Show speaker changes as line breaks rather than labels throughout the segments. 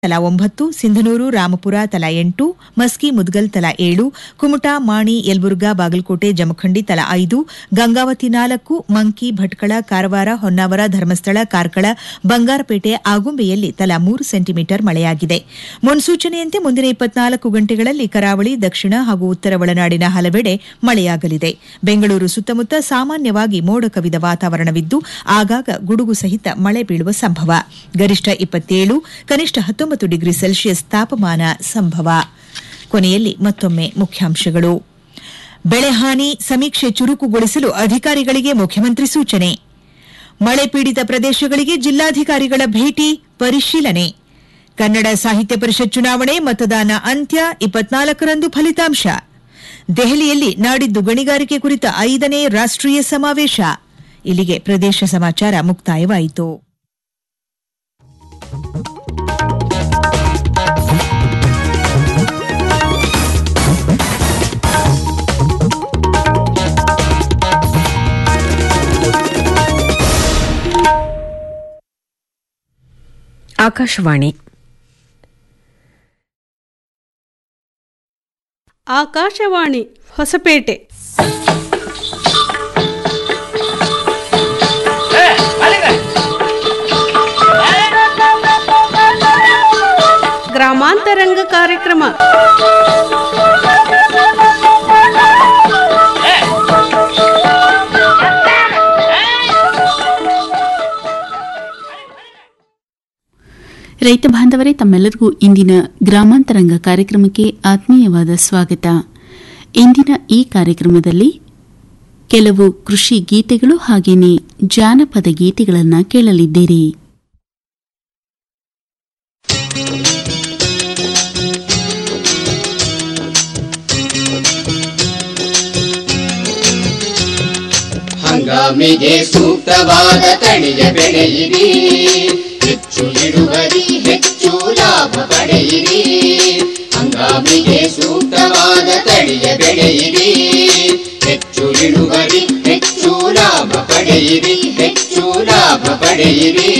ತಲಾ ಒಂಬತ್ತು ಸಿಂಧನೂರು ರಾಮಪುರ ತಲಾ ಎಂಟು ಮಸ್ಕಿ ಮುದ್ಗಲ್ ತಲಾ ಏಳು ಕುಮಟಾ ಮಾಣಿ ಯಲಬುರ್ಗಾ ಬಾಗಲಕೋಟೆ ಜಮಖಂಡಿ ತಲಾ ಐದು ಗಂಗಾವತಿ ನಾಲ್ಕು ಮಂಕಿ ಭಟ್ಕಳ ಕಾರವಾರ ಹೊನ್ನಾವರ ಧರ್ಮಸ್ಥಳ ಕಾರ್ಕಳ ಬಂಗಾರಪೇಟೆ ಆಗುಂಬೆಯಲ್ಲಿ ತಲಾ ಮೂರು ಸೆಂಟಿಮೀಟರ್ ಮಳೆಯಾಗಿದೆ ಮುನ್ಸೂಚನೆಯಂತೆ ಮುಂದಿನ ಇಪ್ಪತ್ನಾಲ್ಕು ಗಂಟೆಗಳಲ್ಲಿ ಕರಾವಳಿ ದಕ್ಷಿಣ ಹಾಗೂ ಉತ್ತರ ಒಳನಾಡಿನ ಹಲವೆಡೆ ಮಳೆಯಾಗಲಿದೆ ಬೆಂಗಳೂರು ಸುತ್ತಮುತ್ತ ಸಾಮಾನ್ಯವಾಗಿ ಮೋಡ ಕವಿದ ವಾತಾವರಣವಿದ್ದು ಆಗಾಗ ಗುಡುಗು ಸಹಿತ ಮಳೆ ಬೀಳುವ ಸಂಭವ ಗರಿಷ್ಠ ಇಪ್ಪತ್ತೇಳು ಕನಿಷ್ಠ ಹತ್ತೊಂಬತ್ತು ಡಿಗ್ರಿ ಸೆಲ್ಸಿಯಸ್ ತಾಪಮಾನ ಸಂಭವ ಕೊನೆಯಲ್ಲಿ ಮತ್ತೊಮ್ಮೆ ಮುಖ್ಯಾಂಶಗಳು ಬೆಳೆಹಾನಿ ಸಮೀಕ್ಷೆ ಚುರುಕುಗೊಳಿಸಲು ಅಧಿಕಾರಿಗಳಿಗೆ ಮುಖ್ಯಮಂತ್ರಿ ಸೂಚನೆ ಮಳೆ ಪೀಡಿತ ಪ್ರದೇಶಗಳಿಗೆ ಜಿಲ್ಲಾಧಿಕಾರಿಗಳ ಭೇಟಿ ಪರಿಶೀಲನೆ ಕನ್ನಡ ಸಾಹಿತ್ಯ ಪರಿಷತ್ ಚುನಾವಣೆ ಮತದಾನ ಅಂತ್ಯ ಇಪ್ಪತ್ನಾಲ್ಕರಂದು ಫಲಿತಾಂಶ ದೆಹಲಿಯಲ್ಲಿ ನಾಡಿದ್ದು ಗಣಿಗಾರಿಕೆ ಕುರಿತ ಐದನೇ ರಾಷ್ಟೀಯ ಸಮಾವೇಶ ಇಲ್ಲಿಗೆ ಪ್ರದೇಶ ಸಮಾಚಾರ ಮುಕ್ತಾಯವಾಯಿತು
ಆಕಾಶವಾಣಿ
ಆಕಾಶವಾಣಿ ಹೊಸಪೇಟೆ ಗ್ರಾಮಾಂತರಂಗ ಕಾರ್ಯಕ್ರಮ
ರೈತ ಬಾಂಧವರೇ ತಮ್ಮೆಲ್ಲರಿಗೂ ಇಂದಿನ ಗ್ರಾಮಾಂತರಂಗ ಕಾರ್ಯಕ್ರಮಕ್ಕೆ ಆತ್ಮೀಯವಾದ ಸ್ವಾಗತ ಇಂದಿನ ಈ ಕಾರ್ಯಕ್ರಮದಲ್ಲಿ ಕೆಲವು ಕೃಷಿ ಗೀತೆಗಳು ಹಾಗೇನೆ ಜಾನಪದ ಗೀತೆಗಳನ್ನು ಕೇಳಲಿದ್ದೀರಿ
ಹಂಗಾಮಿಗೆ ಸೂಕ್ತವಾದ ತಳಿಯ ಬೆಳೆಯಿರಿ ಹೆಚ್ಚು ಇಳುವರಿ ಹೆಚ್ಚು ಲಾಭ ಪಡೆಯಿರಿ ಹಂಗಾಮಿಗೆ ಸೂಕ್ತವಾದ ತಳಿಯ ಬೆಳೆಯಿರಿ ಹೆಚ್ಚು ಇಳುವರಿ ಹೆಚ್ಚು ಲಾಭ ಪಡೆಯಿರಿ ಹೆಚ್ಚು ಲಾಭ ಪಡೆಯಿರಿ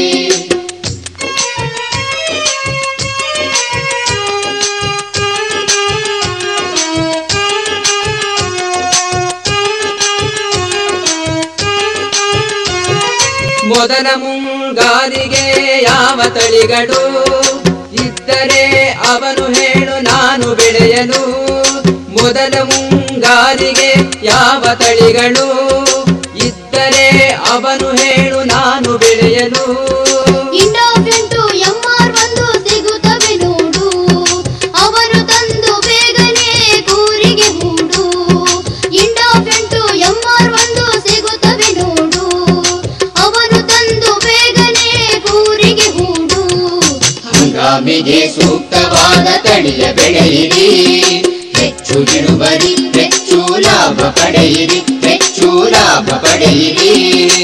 ಮೊದಲ ಮುಂಗಾರಿಗೆ ಯಾವ ತಳಿಗಳು ಇದ್ದರೆ ಅವನು ಹೇಳು ನಾನು ಬೆಳೆಯಲು ಮೊದಲ ಮುಂಗಾರಿಗೆ ಯಾವ ತಳಿಗಳು ಇದ್ದರೆ ಅವನು ಹೇಳು ನಾನು ಬೆಳೆಯಲು
ಇಂಡೋಫೆಂಟು ಎಂಆರ್ ಒಂದು ಸಿಗುತ್ತವೆ ನೋಡು ಅವರು ತಂದು ಬೇಗನೆ ಕೂರಿಗೆ ಹೂಡು ಇಂಡೋಫೆಂಟು ಎಂಆರ್ ಒಂದು ಸಿಗುತ್ತವೆ ನೋಡು ಅವರು ತಂದು ಬೇಗನೆ ಕೂರಿಗೆ ಹೂಡು
ಹಂಗಾಮಿಗೆ ಸೂಕ್ತವಾದ ತಳಿಯ ಬೆಳೆಯಿರಿ ಹೆಚ್ಚು ಇಳುವರಿ ಹೆಚ್ಚು ಲಾಭ ಪಡೆಯಿರಿ ಹೆಚ್ಚು ಲಾಭ ಪಡೆಯಿರಿ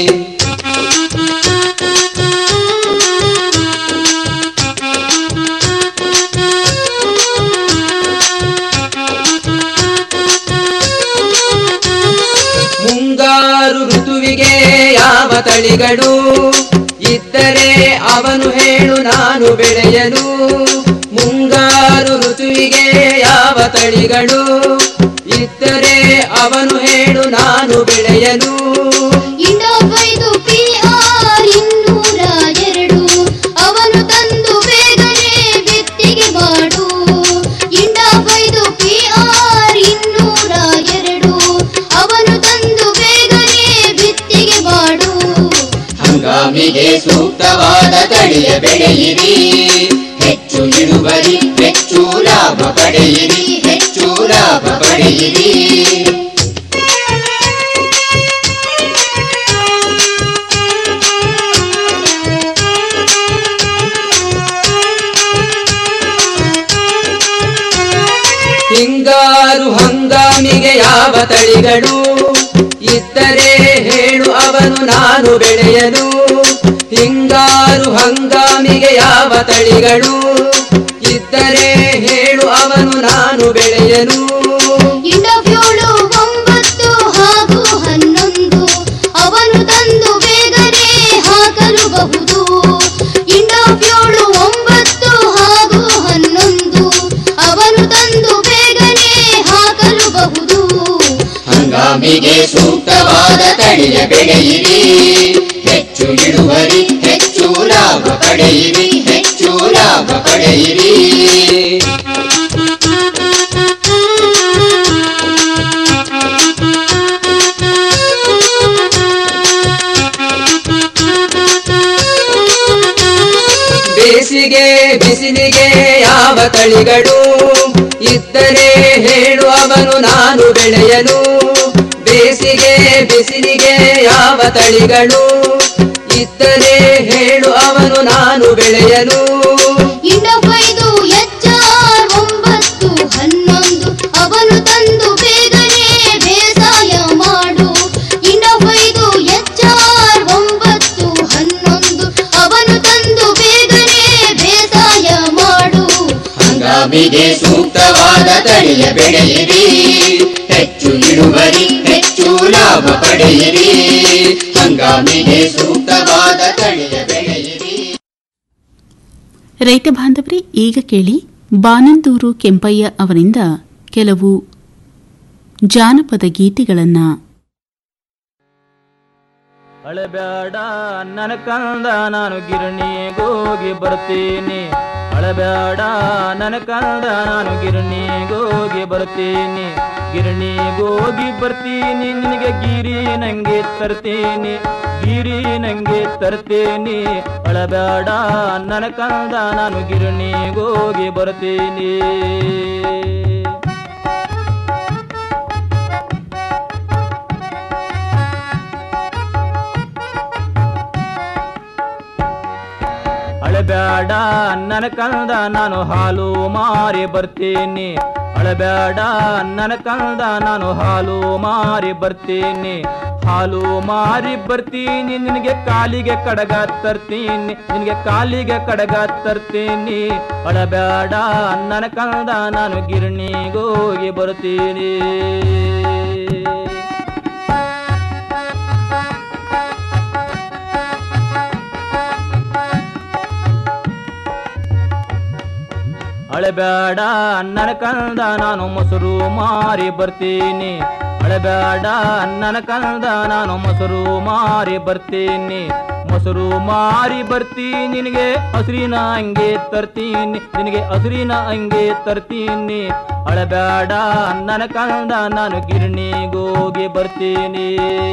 ಮುಂಗಾರು ಋತುವಿಗೆ ಯಾವ ತಳಿಗಳು ಇದ್ದರೆ ಅವನು ಹೇಳು ನಾನು ಬೆಳೆಯಲು ಮುಂಗಾರು ಋತುವಿಗೆ ಯಾವ ತಳಿಗಳು ಇದ್ದರೆ ಅವನು ಹೇಳು ನಾನು ಬೆಳೆಯಲು
ಇಂಡೋಫೈದು ಪಿಆರ್ ಇನ್ನೂರ ಎರಡು ಅವನು ತಂದು ಬೇಗನೆ ಬಿತ್ತಿಗೆ ಮಾಡು ಇಂಡೋಫೈದು ಪಿಆರ್ ಇನ್ನೂರ ಎರಡು ಅವನು ತಂದು ಬೇಗನೆ ಬಿತ್ತಿಗೆ ಮಾಡು
ಹಂಗಾಮಿಗೆ ಸೂಕ್ತವಾದ ತಳಿಯ ಬೆಳೆಯಿರಿ ಹೆಚ್ಚು ಇಳುವರಿ ಹೆಚ್ಚು ಲಾಭ ಪಡೆಯಿರಿ ಹೆಚ್ಚು ಲಾಭ ಪಡೆಯಿರಿ
ಹಿಂಗಾರು ಹಂಗಾಮಿಗೆ ಯಾವ ತಳಿಗಳು ಇದ್ದರೆ ಹೇಳು ಅವನು ನಾನು ಬೆಳೆಯಲು ಹಿಂಗಾರು ಹಂಗಾಮಿಗೆ ಯಾವ ತಳಿಗಳು ಇದ್ದರೆ ಹೇಳು ಅವನು ನಾನು ಬೆಳೆಯಲು
ಇಂಡೋಫ್ಯೂಳು ಒಂಬತ್ತು ಹಾಗೂ ಹನ್ನೊಂದು ಅವನು ತಂದು ಬೇಗನೆ ಹಾಕಲು ಬಹುದು ಇಂಡೋಫ್ಯೂಳು ಒಂಬತ್ತು ಹಾಗೂ
ತಳಿಯ ಬೆಳೆಯಿರಿ ಹೆಚ್ಚು ಇಳುವರಿ ಹೆಚ್ಚು ಲಾಭ ಪಡೆಯಿರಿ ಹೆಚ್ಚು ಲಾಭ ಪಡೆಯಿರಿ
ಬೇಸಿಗೆ ಬಿಸಿಲಿಗೆ ಯಾವ ತಳಿಗಳು ಇದ್ದರೆ ಹೇಳು ಅವನು ನಾನು ಬೆಳೆಯಲು ಬೇಸಿಗೆ ಬಿಸಿಲಿಗೆ ಯಾವ ತಳಿಗಳು ಇದ್ದರೆ ಹೇಳು ಅವನು ನಾನು ಬೆಳೆಯಲು
ಇನ್ನೊಬ್ಬೈದು ಎಚ್ಚಾರ್ ಒಂಬತ್ತು ಹನ್ನೊಂದು ಅವನು ತಂದು ಬೇಗನೆ ಬೇಸಾಯ ಮಾಡು ಇನ್ನೊಬ್ಬೈದು ಎಚ್ಚಾರ್ ಒಂಬತ್ತು ಹನ್ನೊಂದು ಅವನು ತಂದು ಬೇಗನೆ ಬೇಸಾಯ ಮಾಡು
ಹಂಗಾಮಿಗೆ ಸೂಕ್ತವಾದ ತಳಿಯ ಬೆಳೆಯಿರಿ ಹೆಚ್ಚು ಇಳುವರಿ ಹೆಚ್ಚು ಲಾಭ ಪಡೆಯಿರಿ ಹಂಗಾಮಿಗೆ ಸೂಕ್ತವಾದ ತಳಿಯ ಬೆಳೆಯಿರಿ
ರೈತ ಬಾಂಧವರೇ ಈಗ ಕೇಳಿ ಬಾನಂದೂರು ಕೆಂಪಯ್ಯ ಅವರಿಂದ ಕೆಲವು ಜಾನಪದ ಗೀತೆಗಳನ್ನ
ಅಳಬ್ಯಾಡ ನನ್ನ ಕಂದ ನಾನು ಗಿರಣಿಗೋಗಿ ಬರ್ತೀನಿ ಅಳಬ್ಯಾಡ ನನ್ನ ಕಂದ ನಾನು ಗಿರಣಿಗೋಗಿ ಬರ್ತೀನಿ ಗಿರಣಿಗೋಗಿ ಬರ್ತೀನಿ ನಿನಗೆ ಗಿರಿ ನಂಗೆ ತರ್ತೀನಿ ಗಿರಿ ನಂಗೆ ತರ್ತೀನಿ ಅಳಬ್ಯಾಡ ನನ್ನ ಕಂದ ನಾನು ಗಿರಣಿಗೋಗಿ ಬರ್ತೀನಿ ಅಳಬ್ಯಾಡ ನನ್ನ ಕಂದ ನಾನು ಹಾಲು ಮಾರಿ ಬರ್ತೀನಿ ಅಳಬ್ಯಾಡ ನನ್ನ ಕಂದ ನಾನು ಹಾಲು ಮಾರಿ ಬರ್ತೀನಿ ಹಾಲು ಮಾರಿ ಬರ್ತೀನಿ ನಿನಗೆ ಕಾಲಿಗೆ ಕಡಗ ತರ್ತೀನಿ ನಿನಗೆ ಕಾಲಿಗೆ ಕಡಗ ತರ್ತೀನಿ ಅಳಬ್ಯಾಡ ನನ್ನ ಕಂದ ನಾನು ಗಿರಣಿಗೋಗಿ ಬರ್ತೀನಿ ಅಳಬ್ಯಾಡ ನನ್ನ ಕಂದ ನಾನು ಮೊಸರು ಮಾರಿ ಬರ್ತೀನಿ ಅಳಬ್ಯಾಡ ನನ್ನ ಕಂದ ನಾನು ಮೊಸರು ಮಾರಿ ಬರ್ತೀನಿ ಮೊಸರು ಮಾರಿ ಬರ್ತೀನಿ ನಿನಗೆ ಹಸಿರಿನ ಅಂಗೆ ತರ್ತೀನಿ ನಿನಗೆ ಹಸಿರಿನ ಅಂಗೆ ತರ್ತೀನಿ ಅಳಬ್ಯಾಡ ನನ್ನ ಕಂದ ನಾನು ಗಿರಣಿಗೋಗಿ ಬರ್ತೀನಿ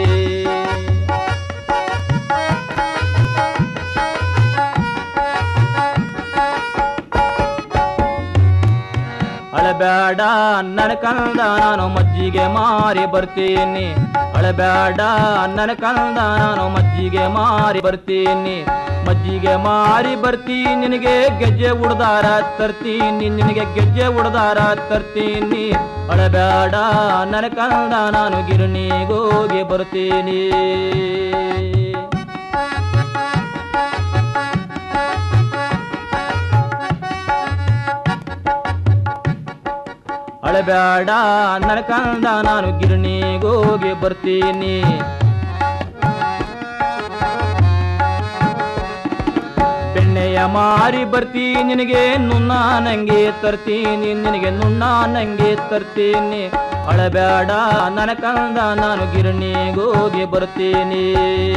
ಅಳಬ್ಯಾಡ ನನ್ನ ಕಂದ ನಾನು ಮಜ್ಜಿಗೆ ಮಾರಿ ಬರ್ತೀನಿ ಅಳಬ್ಯಾಡ ನನ್ನ ಕಂದ ನಾನು ಮಜ್ಜಿಗೆ ಮಾರಿ ಬರ್ತೀನಿ ಮಜ್ಜಿಗೆ ಮಾರಿ ಬರ್ತೀನಿ ನಿನಗೆ ಗೆಜ್ಜೆ ಉಡ್ದಾರ ತರ್ತೀನಿ ನಿನಗೆ ಗೆಜ್ಜೆ ಉಡ್ದಾರ ತರ್ತೀನಿ ಅಳಬ್ಯಾಡ ನನ್ನ ಕಂದ ನಾನು ಗಿರಣಿಗೋಗಿ ಬರ್ತೀನಿ ಅಳಬ್ಯಾಡ ನನ್ನ ಕಂದ ನಾನು ಗಿರಣಿಗೋಗಿ ಬರ್ತೀನಿ ಬೆಣ್ಣೆಯ ಮಾರಿ ಬರ್ತೀನಿ ನಿನಗೆ ನುಣ್ಣ ನಂಗೆ ತರ್ತೀನಿ ನಿನಗೆ ನುಣ್ಣ ನಂಗೆ ತರ್ತೀನಿ ಅಳಬ್ಯಾಡ ನನ್ನ ಕಂದ ನಾನು ಗಿರಣಿಗೋಗಿ ಬರ್ತೀನಿ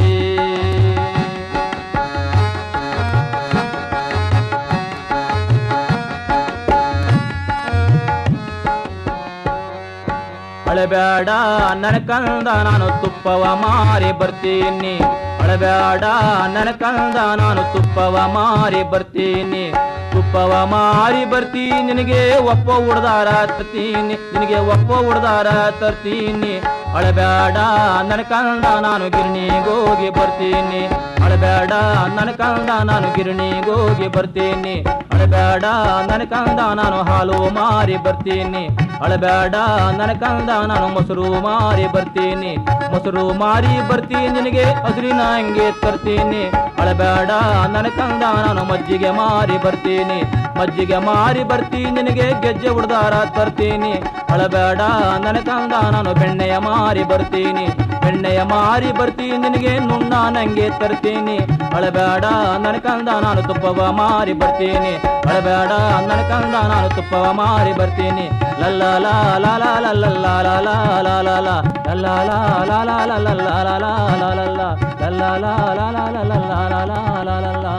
ಅಳಬ್ಯಾಡ ನನ್ನ ಕಂದ ನಾನು ತುಪ್ಪವ ಮಾರಿ ಬರ್ತೀನಿ ಅಳಬ್ಯಾಡ ನನ್ನ ಕಂದ ನಾನು ತುಪ್ಪವ ಮಾರಿ ಬರ್ತೀನಿ ತುಪ್ಪವ ಮಾರಿ ಬರ್ತೀನಿ ನಿನಗೆ ಒಪ್ಪ ಉಡ್ದಾರ ತರ್ತೀನಿ ನಿನಗೆ ಒಪ್ಪ ಉಡ್ದಾರ ತರ್ತೀನಿ ಅಳಬ್ಯಾಡ ನನ್ನ ಕಂದ ನಾನು ಗಿರಣಿಗೋಗಿ ಬರ್ತೀನಿ ಅಳಬ್ಯಾಡ ನನ್ನ ಕಂದ ನಾನು ಗಿರಣಿಗೋಗಿ ಬರ್ತೀನಿ ಅಳಬ್ಯಾಡ ನನ್ನ ಕಂದ ನಾನು ಹಾಲು ಮಾರಿ ಬರ್ತೀನಿ ಅಳಬ್ಯಾಡ ನನ್ನ ಕಂದ ನಾನು ಮೊಸರು ಮಾರಿ ಬರ್ತೀನಿ ಮೊಸರು ಮಾರಿ ಬರ್ತೀನಿ ನಿನಗೆ ಹಸಿರಿನ ಹಂಗೆ ತರ್ತೀನಿ ಅಳಬ್ಯಾಡ ನನ್ನ ಕಂದ ನಾನು ಮಜ್ಜಿಗೆ ಮಾರಿ ಬರ್ತೀನಿ ಮಜ್ಜಿಗೆ ಮಾರಿ ಬರ್ತೀನಿ ನಿನಗೆ ಗೆಜ್ಜೆ ಉಡ್ದಾರ ತರ್ತೀನಿ ಅಳಬೇಡ ನನ್ನ ಕಂದ ನಾನು ಬೆಣ್ಣೆಯ ಮಾರಿ ಬರ್ತೀನಿ ಬೆಣ್ಣೆಯ ಮಾರಿ ಬರ್ತೀನಿ ನಿನಗೆ ನುಣ್ಣ ನಂಗೆ ತರ್ತೀನಿ ಅಳಬೇಡ ನನ್ನ ಕಂದ ನಾನು ತುಪ್ಪವ ಮಾರಿ ಬರ್ತೀನಿ ಅಳಬೇಡ ನನ್ನ ಕಂದ ನಾನು ತುಪ್ಪವ ಮಾರಿ ಬರ್ತೀನಿ ಲಲ್ಲ ಲಾ ಲಾ ಲಾ ಲಾ ಲಲ್ಲ ಲಾ ಲಾ ಲಾ ಲಾ ಲಾ ಲಲ್ಲ ಲಾ ಲಾ ಲಾ ಲಾ ಲಲ್ಲ ಲಾ ಲಾ ಲಾ ಲಲ್ಲ ಲಲ್ಲ ಲಾ ಲಾ ಲಾ ಲಾ ಲಲ್ಲ ಲಾ ಲಾ ಲಾ ಲಾ ಲಾ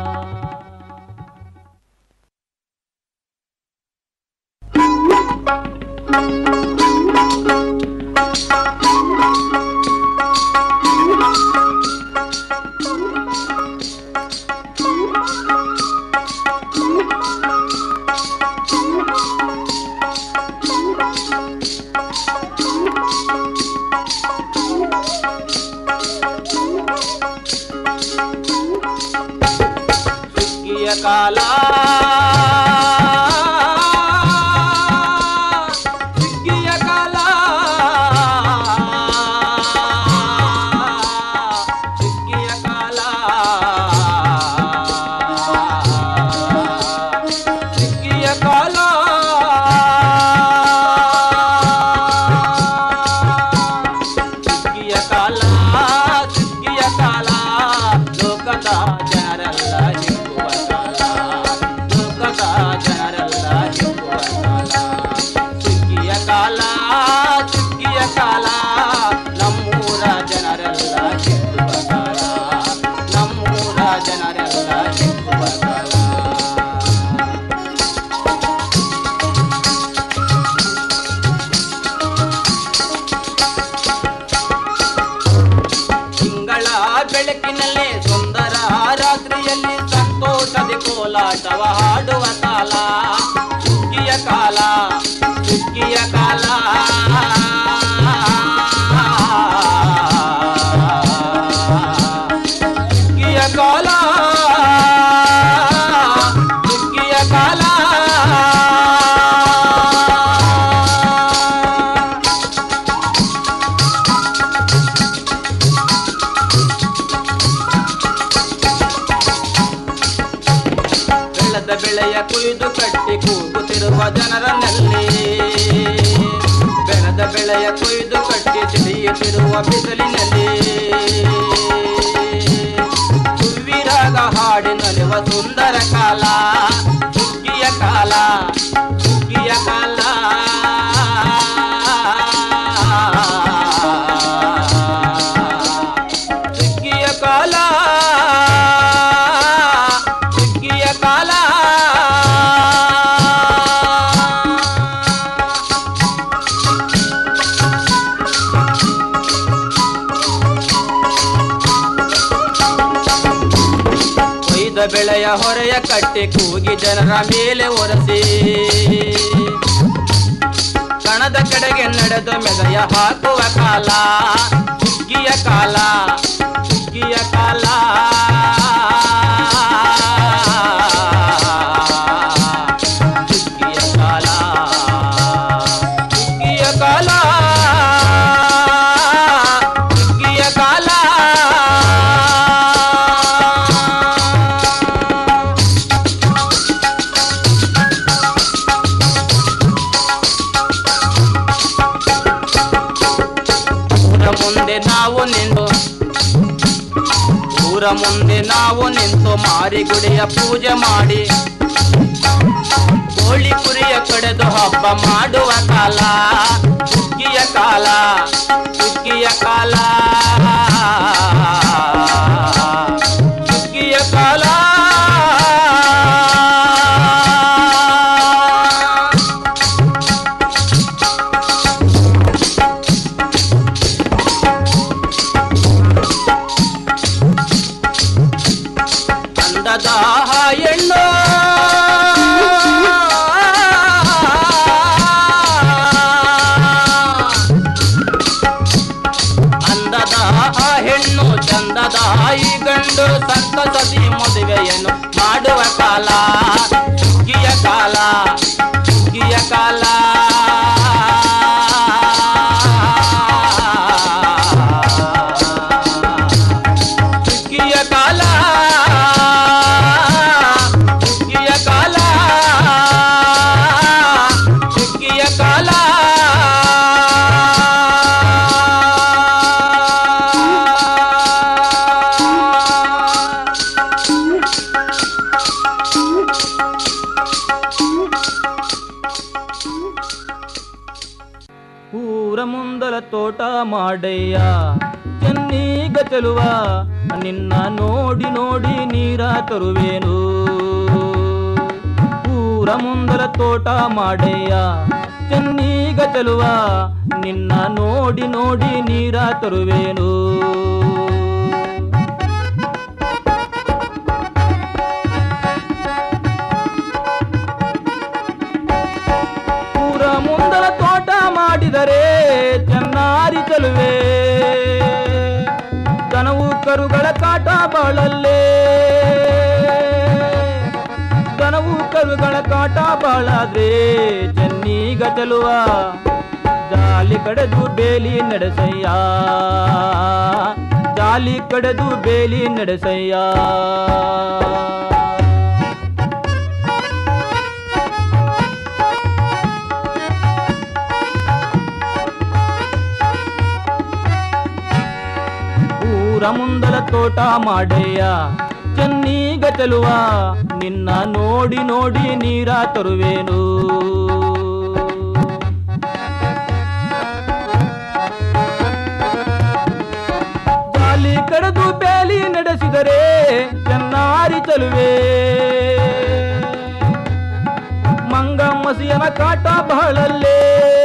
ಸುಗ್ಗಿಯ ಕಾಲ ಸುಗ್ಗಿಯ ಕಾಲ ಸುಗ್ಗಿಯ ಕಾಲ ಸುಗ್ಗಿಯ ಕಾಲ ಸುಗ್ಗಿಯ ಕಾಲ ಸುಗ್ಗಿಯ ಕಾಲ ಲೋಕದ ಜನರೆಲ್ಲ ಹಿಕ್ಕುವ ಕಾಲ ಲೋಕದ ಜನರೆಲ್ಲ ಹಿಕ್ಕುವ ಕಾಲ ಸುಗ್ಗಿಯ ಕಾಲ ಸುಗ್ಗಿಯ ಕಾಲ ನಮ್ಮೂರ ಜನರೆಲ್ಲ ಹಿಕ್ಕುವ ಕಾಲ ನಮ್ಮೂರ ಜನರೆಲ್ಲ ಹಿಕ್ಕುವ ಕಾಲ ತಿಂಗಳ ಬೆಳಕಿನಲ್ಲಿ ಸುಂದರ ರಾತ್ರಿಯಲ್ಲಿ ಸಂತೋಷದ ಕೋಲಾಟವ ಹಾಡುವ ಕಾಲ ಸುಗ್ಗಿಯ ಕಾಲ ಸುಗ್ಗಿಯ ಕಾಲ ಸುಗ್ಗಿಯ ಕಾಲ ಸುಗ್ಗಿಯ ಕಾಲ ಬೆಳೆದ ಬೆಳೆಯ ಕುಯ್ದು ಕಟ್ಟಿ ಕೂಗುತ್ತಿರುವ ಜನರನ್ನಲ್ಲಿ ಬೆಳೆದ ಬೆಳೆಯ ಕೊಯ್ದು ಕಟ್ಟಿ ತಿಳಿಯುತ್ತಿರುವ ಬಿಸಿಲಿನಲ್ಲಿ ಸುವಿರಾಗ ಹಾಡಿನಲಿವ ಸುಂದರ ಕಾಲ ಸುಗ್ಗಿಯ ಕಾಲ ಸುಗ್ಗಿಯ ಕಾಲ ಸುಗ್ಗಿಯ ಕಾಲ ಸುಗ್ಗಿಯ ಕಾಲ ಕೊಯ್ದ ಬೆಳೆಯ ಹೊರೆಯ ಕಟ್ಟಿ ಕೂಗಿ ಜನರ ಮೇಲೆ ಒರೆಸಿ ಕಣದ ಕಡೆಗೆ ನಡೆದು ಮೆದೆಯ ಹಾಕುವ ಕಾಲ ಸುಗ್ಗಿಯ ಕಾಲ ಸುಗ್ಗಿಯ ಕಾಲ ಸುಗ್ಗಿಯ ಕಾಲ ಸುಗ್ಗಿಯ ಕಾಲ ಸುಗ್ಗಿಯ ಕಾಲ ಊರ ಮುಂದೆ ನಾವು ನಿಂತು ಊರ ಮುಂದೆ ನಾವು ನಿಂತು ಮಾರಿಗುಡಿಯ ಪೂಜೆ ಮಾಡಿ ಕೋಳಿ ಕುರಿಯ ಕಡೆದು ಹಬ್ಬ ಮಾಡುವ ಕಾಲ ಸುಗ್ಗಿಯ ಕಾಲ ಸುಗ್ಗಿಯ ಕಾಲ ಸುಗ್ಗಿಯ ಕಾಲ ಅಂದದ ಹೆಣ್ಣು ಅಂದದ ಹೆಣ್ಣು ಚಂದದ ಈ ಗಂಡು ಸಂತಸದಿ ಮದುವೆಯನ್ನು ಮಾಡುವ ಕಾಲ ಸುಗ್ಗಿಯ ಕಾಲ ಸುಗ್ಗಿಯ ಕಾಲ ಸುಗ್ಗಿಯ ಕಾಲ ಸುಗ್ಗಿಯ ಕಾಲ ಸುಗ್ಗಿಯ ಕಾಲ ಮುಂದಲ ತೋಟ ಮಾಡಯ್ಯ ಚೆನ್ನೀಗ ಚೆಲುವ ನಿನ್ನ ನೋಡಿ ನೋಡಿ ನೀರ ತರುವೇನು ಊರ ಮುಂದಲ ತೋಟ ಮಾಡಯ್ಯ ಚೆನ್ನೀಗ ಚೆಲುವ ನಿನ್ನ ನೋಡಿ ನೋಡಿ ನೀರ ತರುವೇನು ಊರ ಮುಂದಲ ತೋಟ ಮಾಡಿದರೆ ಚೆನ್ನಾರಿ ಚಲುವೆ ದನವು ಕರುಗಳ ಕಾಟ ಬಾಳಲ್ಲೇ ದನವು ಕರುಗಳ ಕಾಟ ಬಾಳಾದ್ರೆ ಚೆನ್ನೀಗ ಚಲುವ ಜಾಲಿ ಕಡೆದು ಬೇಲಿ ನಡೆಸಯ್ಯ ಜಾಲಿ ಕಡೆದು ಬೇಲಿ ನಡೆಸಯ್ಯ ಊರ ಮುಂದಲ ತೋಟ ಮಾಡಯ್ಯ ಚೆನ್ನೀಗ ಚೆಲುವ ನಿನ್ನ ನೋಡಿ ನೋಡಿ ನೀರ ತರುವೇನು ಜಾಲಿ ಕಡೆದು ಬೇಲಿ ನಡೆಸಿದರೆ ಚೆನ್ನಾರಿ ಚಲುವೆ ಮಂಗ ಮಸಿಯನ ಕಾಟ ಬಹಳಲ್ಲೇ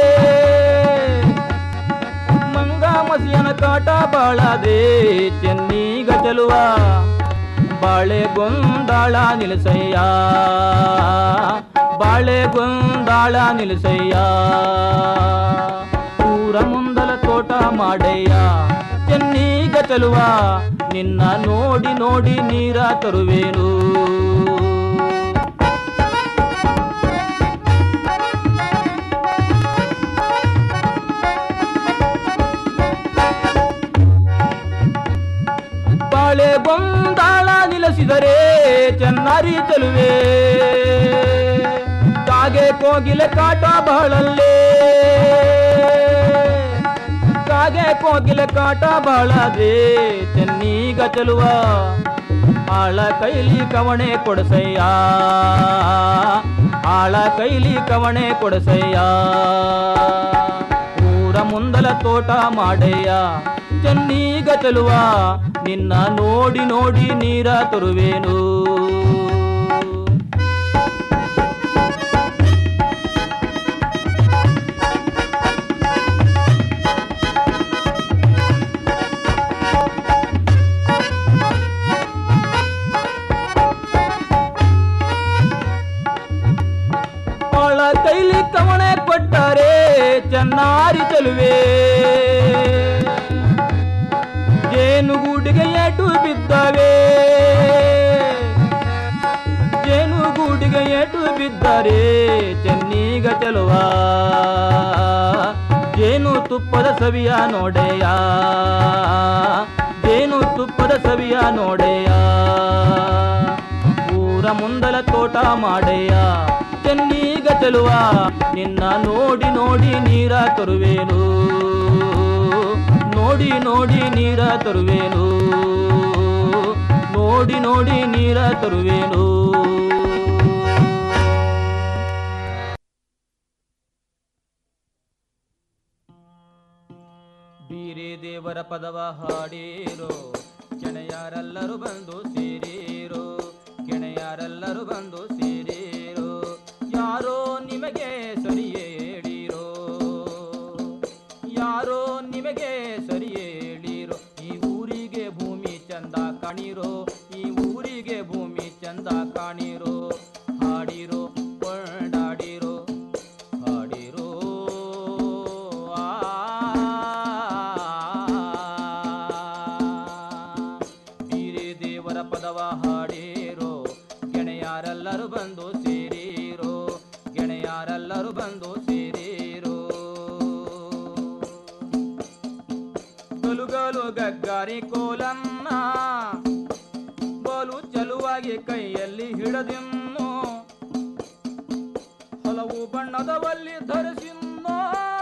ಮಂಗ ಮಸಿಯನ ಕಾಟ ಬಾಳದೆ ಚೆನ್ನೀಗ ಚೆಲುವ ಬಾಳೆ ಗೊಂದಾಳ ನಿಲ್ಸಯ್ಯ ಬಾಳೆ ಗೊಂದಾಳ ನಿಲ್ಸಯ್ಯ ಊರ ಮುಂದಲ ತೋಟ ಮಾಡಯ್ಯ ಚೆನ್ನೀಗ ಚೆಲುವ ನಿನ್ನ ನೋಡಿ ನೋಡಿ ನೀರ ತರುವೇನು ಬಾಳೆ ಗೊಂದಾಳ ನಿಲ್ಲಿಸಿದರೆ ಚೆನ್ನಾರಿ ಚೆಲುವೆ ಕಾಗೆ ಕೋಗಿಲೆ ಕಾಟ ಬಹಳಲ್ಲೇ ಕಾಗೆ ಕೋಗಿಲೆ ಕಾಟ ಬಹಳದೆ ಚೆನ್ನೀಗ ಚೆಲುವ ಆಳ ಕೈಲಿ ಕವಣೆ ಕೊಡಸಯ್ಯ ಆಳ ಕೈಲಿ ಕವಣೆ ಕೊಡಸಯ್ಯ ಊರ ಮುಂದಲ ತೋಟ ಮಾಡಯ್ಯ ಚೆನ್ನೀಗ ಚೆಲುವ ನಿನ್ನ ನೋಡಿ ನೋಡಿ ನೀರ ತರುವೇನು ಅವಳ ಕೈಲಿ ಕವಣೆ ಕೊಟ್ಟರೆ ಚೆನ್ನಾರಿ ಚೆಲುವೆ ಜೇನುಗೂಡಿಗೆ ಏಟು ಬಿದ್ದವೆ ಜೇನುಗೂಡಿಗೆ ಏಟು ಬಿದ್ದರೆ ಚೆನ್ನೀಗ ಚೆಲುವ ಜೇನು ತುಪ್ಪದ ಸವಿಯ ನೋಡೆಯ ಜೇನು ತುಪ್ಪದ ಸವಿಯ ನೋಡೆಯ ಊರ ಮುಂದಲ ತೋಟ ಮಾಡಯ್ಯ ಚೆನ್ನೀಗ ಚೆಲುವ ನಿನ್ನ ನೋಡಿ ನೋಡಿ ನೀರ ತರುವೇನು ನೋಡಿ ನೋಡಿ ನೀರ ತರುವೇನು ನೋಡಿ ನೋಡಿ ನೀರ ತರುವೇನು ಬೀರೆ ದೇವರ ಪದವ ಹಾಡೀರೋ ಗೆಳೆಯರೆಲ್ಲರೂ ಬಂದು ಸೇರೀರೋ ಗೆಳೆಯರೆಲ್ಲರೂ ಬಂದು ಸೇರೀರೋ ಯಾರೋ ನಿಮಗೆ ಸರಿಯೇ ಹೇಳಿರೋ ಯಾರೋ ನಿಮಗೆ ಸರಿಯೇ ಹೇಳಿರೋ ಈ ಊರಿಗೆ ಭೂಮಿ ಚಂದ ಕಾಣಿರೋ ಈ ಊರಿಗೆ ಭೂಮಿ ಚಂದ ಕಾಣಿರೋ ಹಾಡಿರೋ ಕೊಂಡಾಡಿರೋ ಹಾಡಿರೋ ಬೀರೆ ದೇವರ ಪದವ ಹಾಡೀರೋ ಗೆಳೆಯರೆಲ್ಲರೂ ಬಂದು ಸೇರೀರೋ ಗೆಳೆಯರೆಲ್ಲರೂ ಬಂದು ಸೇರೀರೋ ಗಲುಗಲು ಗಗ್ಗಾರಿ ಕೋಲನ್ನ ಬೋಲು ಚಲುವಾಗಿ ಕೈಯಲ್ಲಿ ಹಿಡದಿನ್ನು ಹಲವು ಬಣ್ಣದವಲ್ಲಿ ಧರಿಸಿನ್ನೋ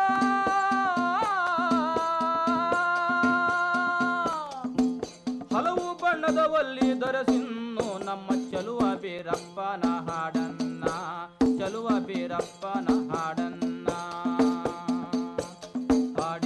ಹಲವು ಬಣ್ಣದವಲ್ಲಿ ಧರಿಸಿನ್ನು ನಮ್ಮ ಚಲುವ ಬೀರಪ್ಪನ ಹಾಡನ್ನ ಚಲುವ ಬೀರಪ್ಪನ ಹಾಡನ್ನ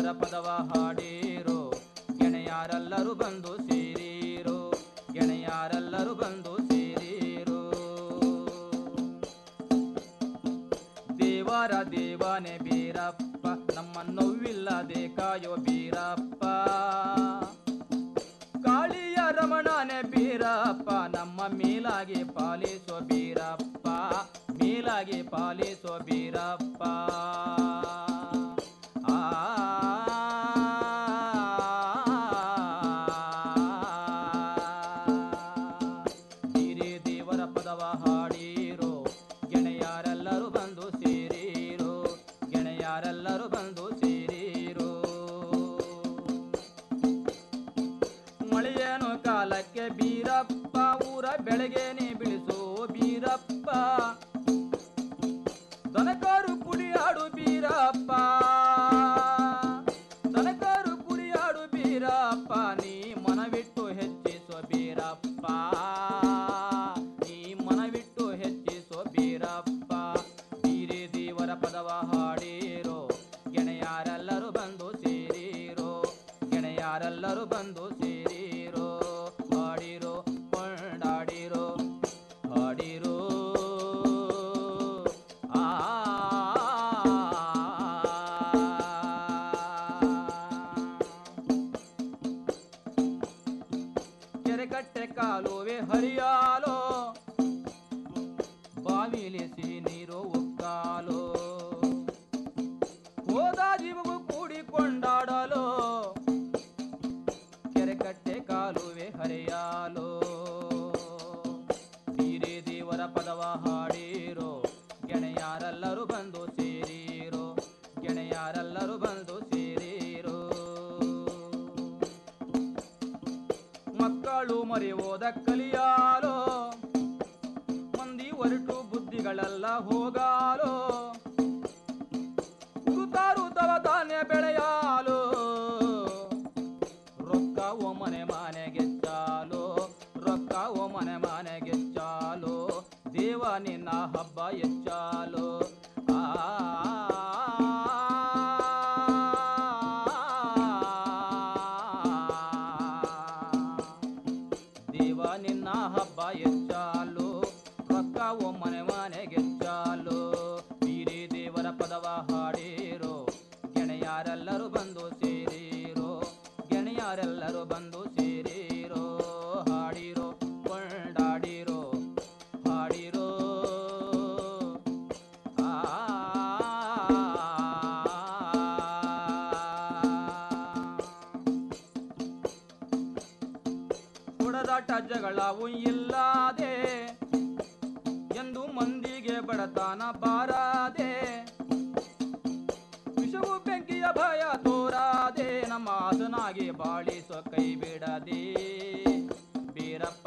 ದೇವರ ಪದವ ಹಾಡೀರೋ ಗೆಳೆಯಾರೆಲ್ಲರೂ ಬಂದು ಸೇರೀರೋ ಗೆಳೆಯಾರೆಲ್ಲರೂ ಬಂದು ಸೇರೀರೋ ದೇವರ ದೇವನೇ ಬೀರಪ್ಪ ನಮ್ಮ ನೋವಿಲ್ಲದೆ ಕಾಯೋ ಬೀರಪ್ಪ ಕಾಳಿಯ ರಮಣನೆ ಬೀರಪ್ಪ ನಮ್ಮ ಮೇಲಾಗಿ ಪಾಲಿಸೋ ಬೀರಪ್ಪ ಮೇಲಾಗಿ ಪಾಲಿಸೋ ಬೀರಪ್ಪ ಆ ಹಿರಿ ದೇವರ ಪದವ ಹಾಡೀರೋ ಗೆಳೆಯಾರೆಲ್ಲರೂ ಬಂದು ಸೇರೀರೋ ಗೆಳೆಯಾರೆಲ್ಲರೂ ಬಂದು ಸೇರೀರೋ ಮಳೆಯೇನು ಕಾಲಕ್ಕೆ ಬೀರಪ್ಪ ಊರ ಬೆಳಗ್ಗೆನೆ ಬಿಳಿಸೋ ಬೀರಪ್ಪ ದನಕಾರು ಕುಡಿಯಾಡು ಬೀರಪ್ಪ ದನಕಾರು ಕುಡಿಯಾಡು ಬೀರಪ್ಪ ನೀ ಮನವಿಟ್ಟು ಹೆಚ್ಚಿಸೋ ಬೀರಪ್ಪ ನೀ ಮನವಿಟ್ಟು ಹೆಚ್ಚಿಸೋ ಬೀರಪ್ಪ ಬೀರಿ ದೇವರ ಪದವ ಹಾಡೀರೋ ಗೆಳೆಯಾರೆಲ್ಲರೂ ಬಂದು ಸೇರೀರೋ ಗೆಳೆಯಾರೆಲ್ಲರೂ ಬಂದು ಸೇರೀರೋ ಹಾಡಿರೋ ಕೊಂಡಾಡಿರೋ ಹಾಡಿರೋ ಆ ಕೆರೆಕಟ್ಟೆ ಕಾಲುವೆ ಹರಿಯಾಲೋ ಬಾವಿಲಿ ಸಿಹಿ ನೀರು ಉಕ್ಕಾಲೋ ಹೋದ ಜೀವವು ಕೂಡಿಕೊಂಡಾಡಲು ಕೆರೆಕಟ್ಟೆ ಕಾಲುವೆ ಹರಿಯಾಲೋ ಬೀರಿ ದೇವರ ಪದವ ಹಾಡೀರೋ ಗೆಳೆಯಾರೆಲ್ಲರೂ ಬಂದು ಸೇರೀರೋ ಗೆಳೆಯಾರೆಲ್ಲರೂ ಬಂದು ಸೇರೀರೋ ಮಕ್ಕಳು ಮರೆಯೋದ ಕಲಿಯಾಲೋ ಮಂದಿ ಹೊರಟು ಬುದ್ಧಿಗಳೆಲ್ಲ ಹೋಗಾಲೋ ಉರುತಾರು ತವ ಧಾನ್ಯ ಬೆಳೆಯಾಲು ರೊಕ್ಕ ಓ ಮನೆ ಮನೆಗೆ ಚಾಲು ರೊಕ್ಕ ಓ ಮನೆ ಮನೆಗೆ ಚಾಲು ದೇವ ನಿನ್ನ ಹಬ್ಬ ಹೆಚ್ಚಾಲು ಆ ದೇವ ನಿನ್ನ ಹಬ್ಬ ಹೆಚ್ಚಾಲು ರೊಕ್ಕ ಓ ಮನೆ ಮನೆಗೆ ಚಾಲು ಬೀರಿ ದೇವರ ಪದವ ಹಾಡೀರೋ ಗೆಳೆಯಾರೆಲ್ಲರೂ ಬಂದು ಸೇರೀರೋ ಗೆಳೆಯಾರೆಲ್ಲರೂ ಬಂದು ಸೇರೀರೋ ಹಾಡಿರೋ ಕೊಂಡಾಡಿರೋ ಹಾಡಿರೋ ಆ ಹೊಡೆದಾಟ ಜಗಳವು ಇಲ್ಲದೆ ಎಂದು ಮಂದಿಗೆ ಬಡತನ ಬಾರದೆ ವಿಷವು ಬೆಂಕಿಯ ಭಯ ತೋರಾದೆ ನಮ್ಮ ಆಸನಾಗಿ ಬಾಳಿಸೋ ಕೈ ಬಿಡದೆ ಬೀರಪ್ಪ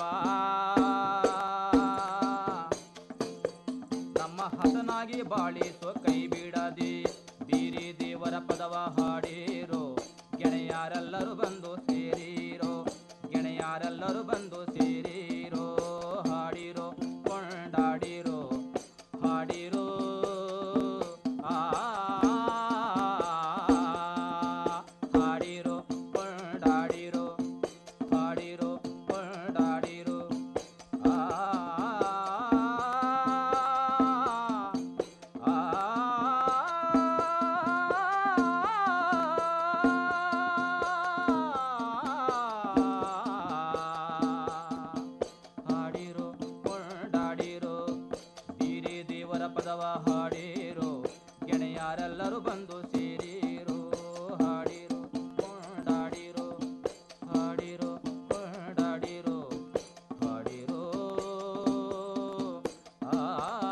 ನಮ್ಮ ಹಸನಾಗಿ ಬಾಳಿಸೋ ಕೈ ಬಿಡದೆ ಬೀರಿ ದೇವರ ಪದವ ಹಾಡೀರೋ ಗೆಳೆಯಾರೆಲ್ಲರೂ ಬಂದು ಸೇರೀರೋ ಗೆಳೆಯಾರೆಲ್ಲರೂ ಬಂದು ಸೇರೀರೋ ಹಾಡಿರೋ ಕೊಂಡಾಡಿರೋ ಹಾಡಿರೋ ಆ ಹಾಡಿರೋ ಕೊಂಡಾಡಿರೋ ಹಾಡಿರೋ ಕೊಂಡಾಡಿರೋ ಆ ಆ ಹಾಡಿರೋ ಕೊಂಡಾಡಿರೋ ಹಿರಿ ದೇವರ ಪದವ ಹಾಡಿರೋ ಗೆಳೆಯಾರೆಲ್ಲರೂ ಬಂದು ಸೇರಿರೋ ಹಾಡಿರೋ ಕೊಂಡಾಡಿರೋ ಹಾಡಿರೋ ಕೊಂಡಾಡಿರೋ ಹಾಡಿರೋ ಆ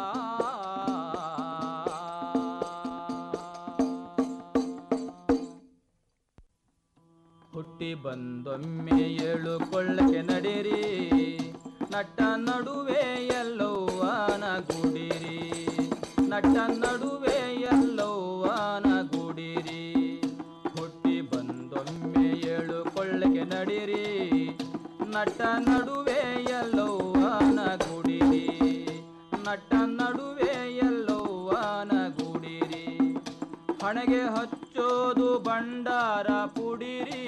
ಹುಟ್ಟಿ ಬಂದೊಮ್ಮೆ ಏಳು ಕೊಳ್ಳಕ್ಕೆ ನಡೀರಿ ನಟ್ಟ ನಡುವೆ ಎಲ್ಲವ್ವನ ಗುಡಿರಿ ನಟ್ಟ ನಡುವೆ ಎಲ್ಲವ್ವನ ಗುಡಿರಿ ಹುಟ್ಟಿ ಬಂದೊಮ್ಮೆ ಏಳು ಕೊಳ್ಳಕ್ಕೆ ನಡೀರಿ ನಟ್ಟ ನಡುವೆ ಎಲ್ಲವ್ವನ ಗುಡಿರಿ ನಟ್ಟ ನಡುವೆ ಎಲ್ಲವ್ವನ ಗುಡಿರಿ ಹಣೆಗೆ ಹಚ್ಚೋದು ಬಂಡ ಬಂಡಾರ ಪುಡಿರಿ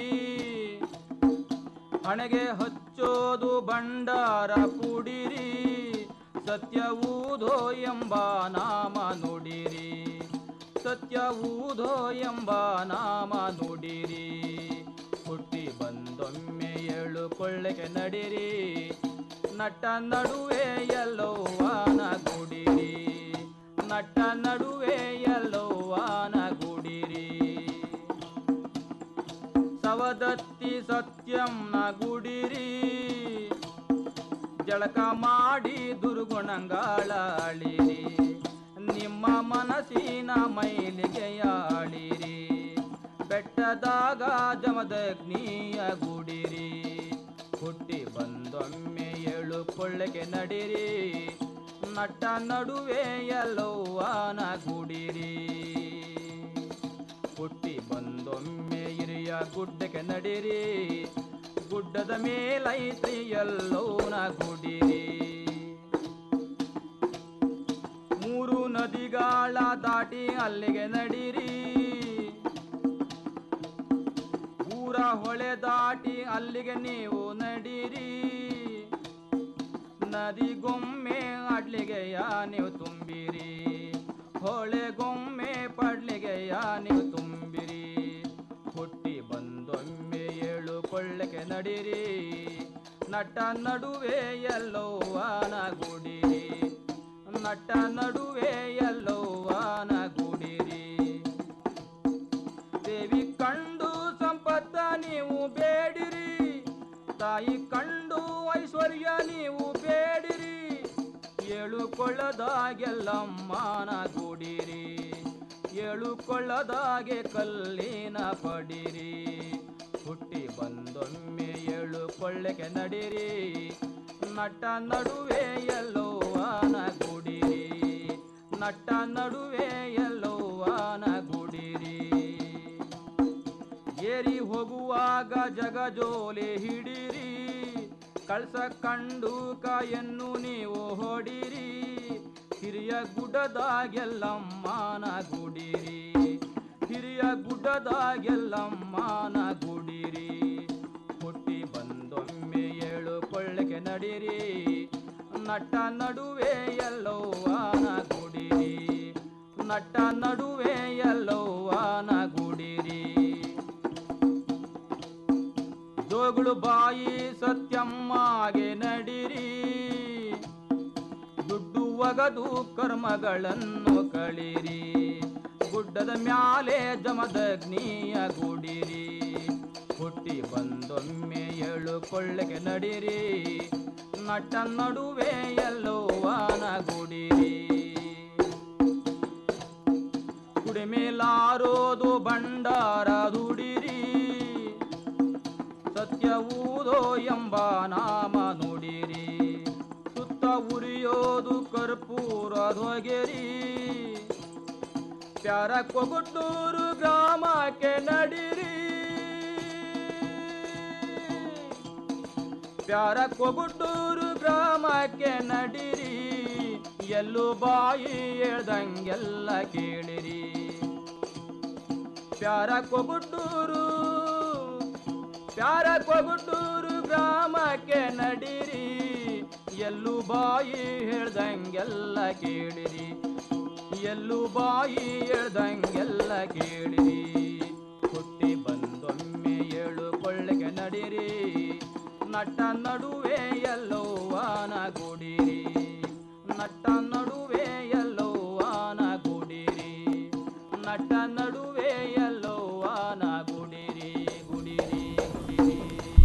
ಹಣೆಗೆ ಹಚ್ಚೋದು ಬಂಡಾರ ಪುಡಿರಿ ಸತ್ಯವೂದೋ ಎಂಬ ನಾಮ ನುಡಿರಿ ಸತ್ಯವೂದೋ ಎಂಬ ನಾಮ ನುಡಿರಿ ಹುಟ್ಟಿ ಬಂದೊಮ್ಮೆ ಏಳು ಕೊಳ್ಳೆಗೆ ನಡಿರಿ ನಟ ನಡುವೆ ಎಲ್ಲೋವಾನ ಗುಡಿರಿ ನಟ ನಡುವೆ ಎಲ್ಲೋವಾನ ಗುಡಿರಿ ಸವದತ್ತಿ ಸತ್ಯಂನ ಗುಡಿರಿ ಜಳಕ ಮಾಡಿ ದುರ್ಗುಣಂಗಾಳ ಅಳಿರಿ ನಿಮ್ಮ ಮನಸ್ಸಿನ ಮೈಲಿಗೆ ಆಳಿರಿ ಬೆಟ್ಟದಾಗ ಜಮದಗ್ನಿಯ ಗುಡಿರಿ ಹುಟ್ಟಿ ಬಂದೊಮ್ಮೆ ಏಳು ಕೊಳ್ಳೆಗೆ ನಡಿರಿ ನಟ್ಟ ನಡುವೆ ಎಲ್ಲೋವಾನ ಗುಡಿರಿ ಹುಟ್ಟಿ ಬಂದೊಮ್ಮೆ ಹಿರಿಯ ಗುಡ್ಡಕ್ಕೆ ನಡಿರಿ ಗುಡ್ಡದ ಮೇಲೈತ್ರಿ ಎಲ್ಲೋನ ಗುಡಿರಿ ಮೂರು ನದಿಗಾಳ ದಾಟಿ ಅಲ್ಲಿಗೆ ನಡಿರಿ ಊರ ಹೊಳೆ ದಾಟಿ ಅಲ್ಲಿಗೆ ನೀವು ನಡಿರಿ ನದಿಗೊಮ್ಮೆ ಅಡ್ಲಿಗೆಯ ನೀವು ತುಂಬಿರಿ ಹೊಳೆಗೊಮ್ಮೆ ಪಡ್ಲಿಗೆಯ ನೀವು ತುಂಬಿರಿ ಹುಟ್ಟಿ ಬಂದೊಮ್ಮೆ ಏಳು ಕೊಳ್ಳಕ್ಕೆ ನಡಿರಿ ನಟ ನಡುವೆ ಎಲ್ಲೋವಾನ ಗುಡಿರಿ ನಟ ನಡುವೆ ಎಲ್ಲೋವಾನ ಗುಡಿರಿ ದೇವಿ ಕಂಡು ಸಂಪತ್ತ ನೀವು ಬೇಡಿರಿ ತಾಯಿ ಕಂಡು ಐಶ್ವರ್ಯ ನೀವು ಬೇಡಿರಿ ಏಳು ಕೊಳ್ಳದಾಗೆಲ್ಲಮ್ಮನ ಗುಡಿರಿ ಏಳು ಕೊಳ್ಳದಾಗೆ ಕಲ್ಲಿನ ಪಡಿರಿ ಹುಟ್ಟಿ ಬಂದೊಮ್ಮೆ ಏಳು ಕೊಳ್ಳೆಗೆ ನಡಿರಿ ನಟ ನಡುವೆ ಎಲ್ಲೋವಾನ ಗುಡಿರಿ ನಟ ನಡುವೆ ಎಲ್ಲೋವಾನ ಗುಡಿರಿ ಏರಿ ಹೋಗುವಾಗ ಜಗಜೋಲೆ ಹಿಡಿರಿ ಕಳ್ಸ ಕಂಡು ಕಾಯನ್ನು ನೀವು ಹೊಡಿರಿ ಹಿರಿಯ ಗುಡ್ಡದಾಗೆಲ್ಲಮ್ಮನ ಗುಡಿರಿ ಹಿರಿಯ ಗುಡ್ಡದಾಗೆಲ್ಲಮ್ಮನ ಗುಡಿರಿ ಹುಟ್ಟಿ ಬಂದೊಮ್ಮೆ ಏಳು ಕೊಳ್ಳೆಗೆ ನಡಿರಿ ನಟ್ಟ ನಡುವೆ ಎಲ್ಲೋವಾನ ಗುಡಿರಿ ನಟ್ಟ ನಡುವೆ ಎಲ್ಲೋವಾನ ಗುಡಿರಿ ಜೋಗುಳು ಬಾಯಿ ಸತ್ಯಮ್ಮಗೆ ನಡಿರಿ ದುಡ್ಡು ಒಗದು ಕರ್ಮಗಳನ್ನು ಕಳಿರಿ ಗುಡ್ಡದ ಮ್ಯಾಲೆ ಜಮದಗ್ನಿಯ ಗುಡಿರಿ ಹುಟ್ಟಿ ಬಂದೊಮ್ಮೆ ಏಳು ಕೊಳ್ಳೆಗೆ ನಡಿರಿ ನಟ ನಡುವೆ ಎಲ್ಲೋವಾನ ಗುಡಿರಿ ಗುಡಿ ಮೇಲಾರೋದು ಬಂಡಾರ ದುಡಿರಿ ಸತ್ಯವೂದೋ ಎಂಬ ನಾಮ ನುಡಿರಿ ಸುತ್ತ ಉರಿಯೋದು ಕರ್ಪೂರ ಧ್ವಗೆರಿ ಪ್ಯಾರ ಕೊಗುಟ್ಟೂರು ಗ್ರಾಮಕ್ಕೆ ನಡಿರಿ ಪ್ಯಾರ ಕೊಗುಟ್ಟೂರು ಗ್ರಾಮಕ್ಕೆ ನಡಿರಿ ಎಲ್ಲೂ ಬಾಯಿ ಹೇಳ್ದಂಗೆಲ್ಲ ಕೇಳಿರಿ ಪ್ಯಾರ ಕೊಗುಟ್ಟೂರು ಪ್ಯಾರ ಕೊಗುಟ್ಟೂರು ಗ್ರಾಮಕ್ಕೆ ನಡಿರಿ ಎಲ್ಲೂ ಬಾಯಿ ಹೇಳ್ದಂಗೆಲ್ಲ ಕೇಳಿರಿ ಎಲ್ಲೂ ಬಾಯಿ ಹೇಳ್ದಂಗೆಲ್ಲ ಕೇಳಿರಿ ಹುಟ್ಟಿ ಬಂದೊಮ್ಮೆ ಏಳು ಕೊಳ್ಳೆಗೆ ನಡಿರಿ ನಟ್ಟ ನಡುವೆ ಎಲ್ಲೋವಾನ ಗುಡಿರಿ ನಟ್ಟ ನಡುವೆ ಎಲ್ಲೋವಾನ ಗುಡಿರಿ ನಟ್ಟ ನಡುವೆ ಎಲ್ಲೋವಾನ ಗುಡಿರಿ ಗುಡಿರಿ ಗುಡಿರಿ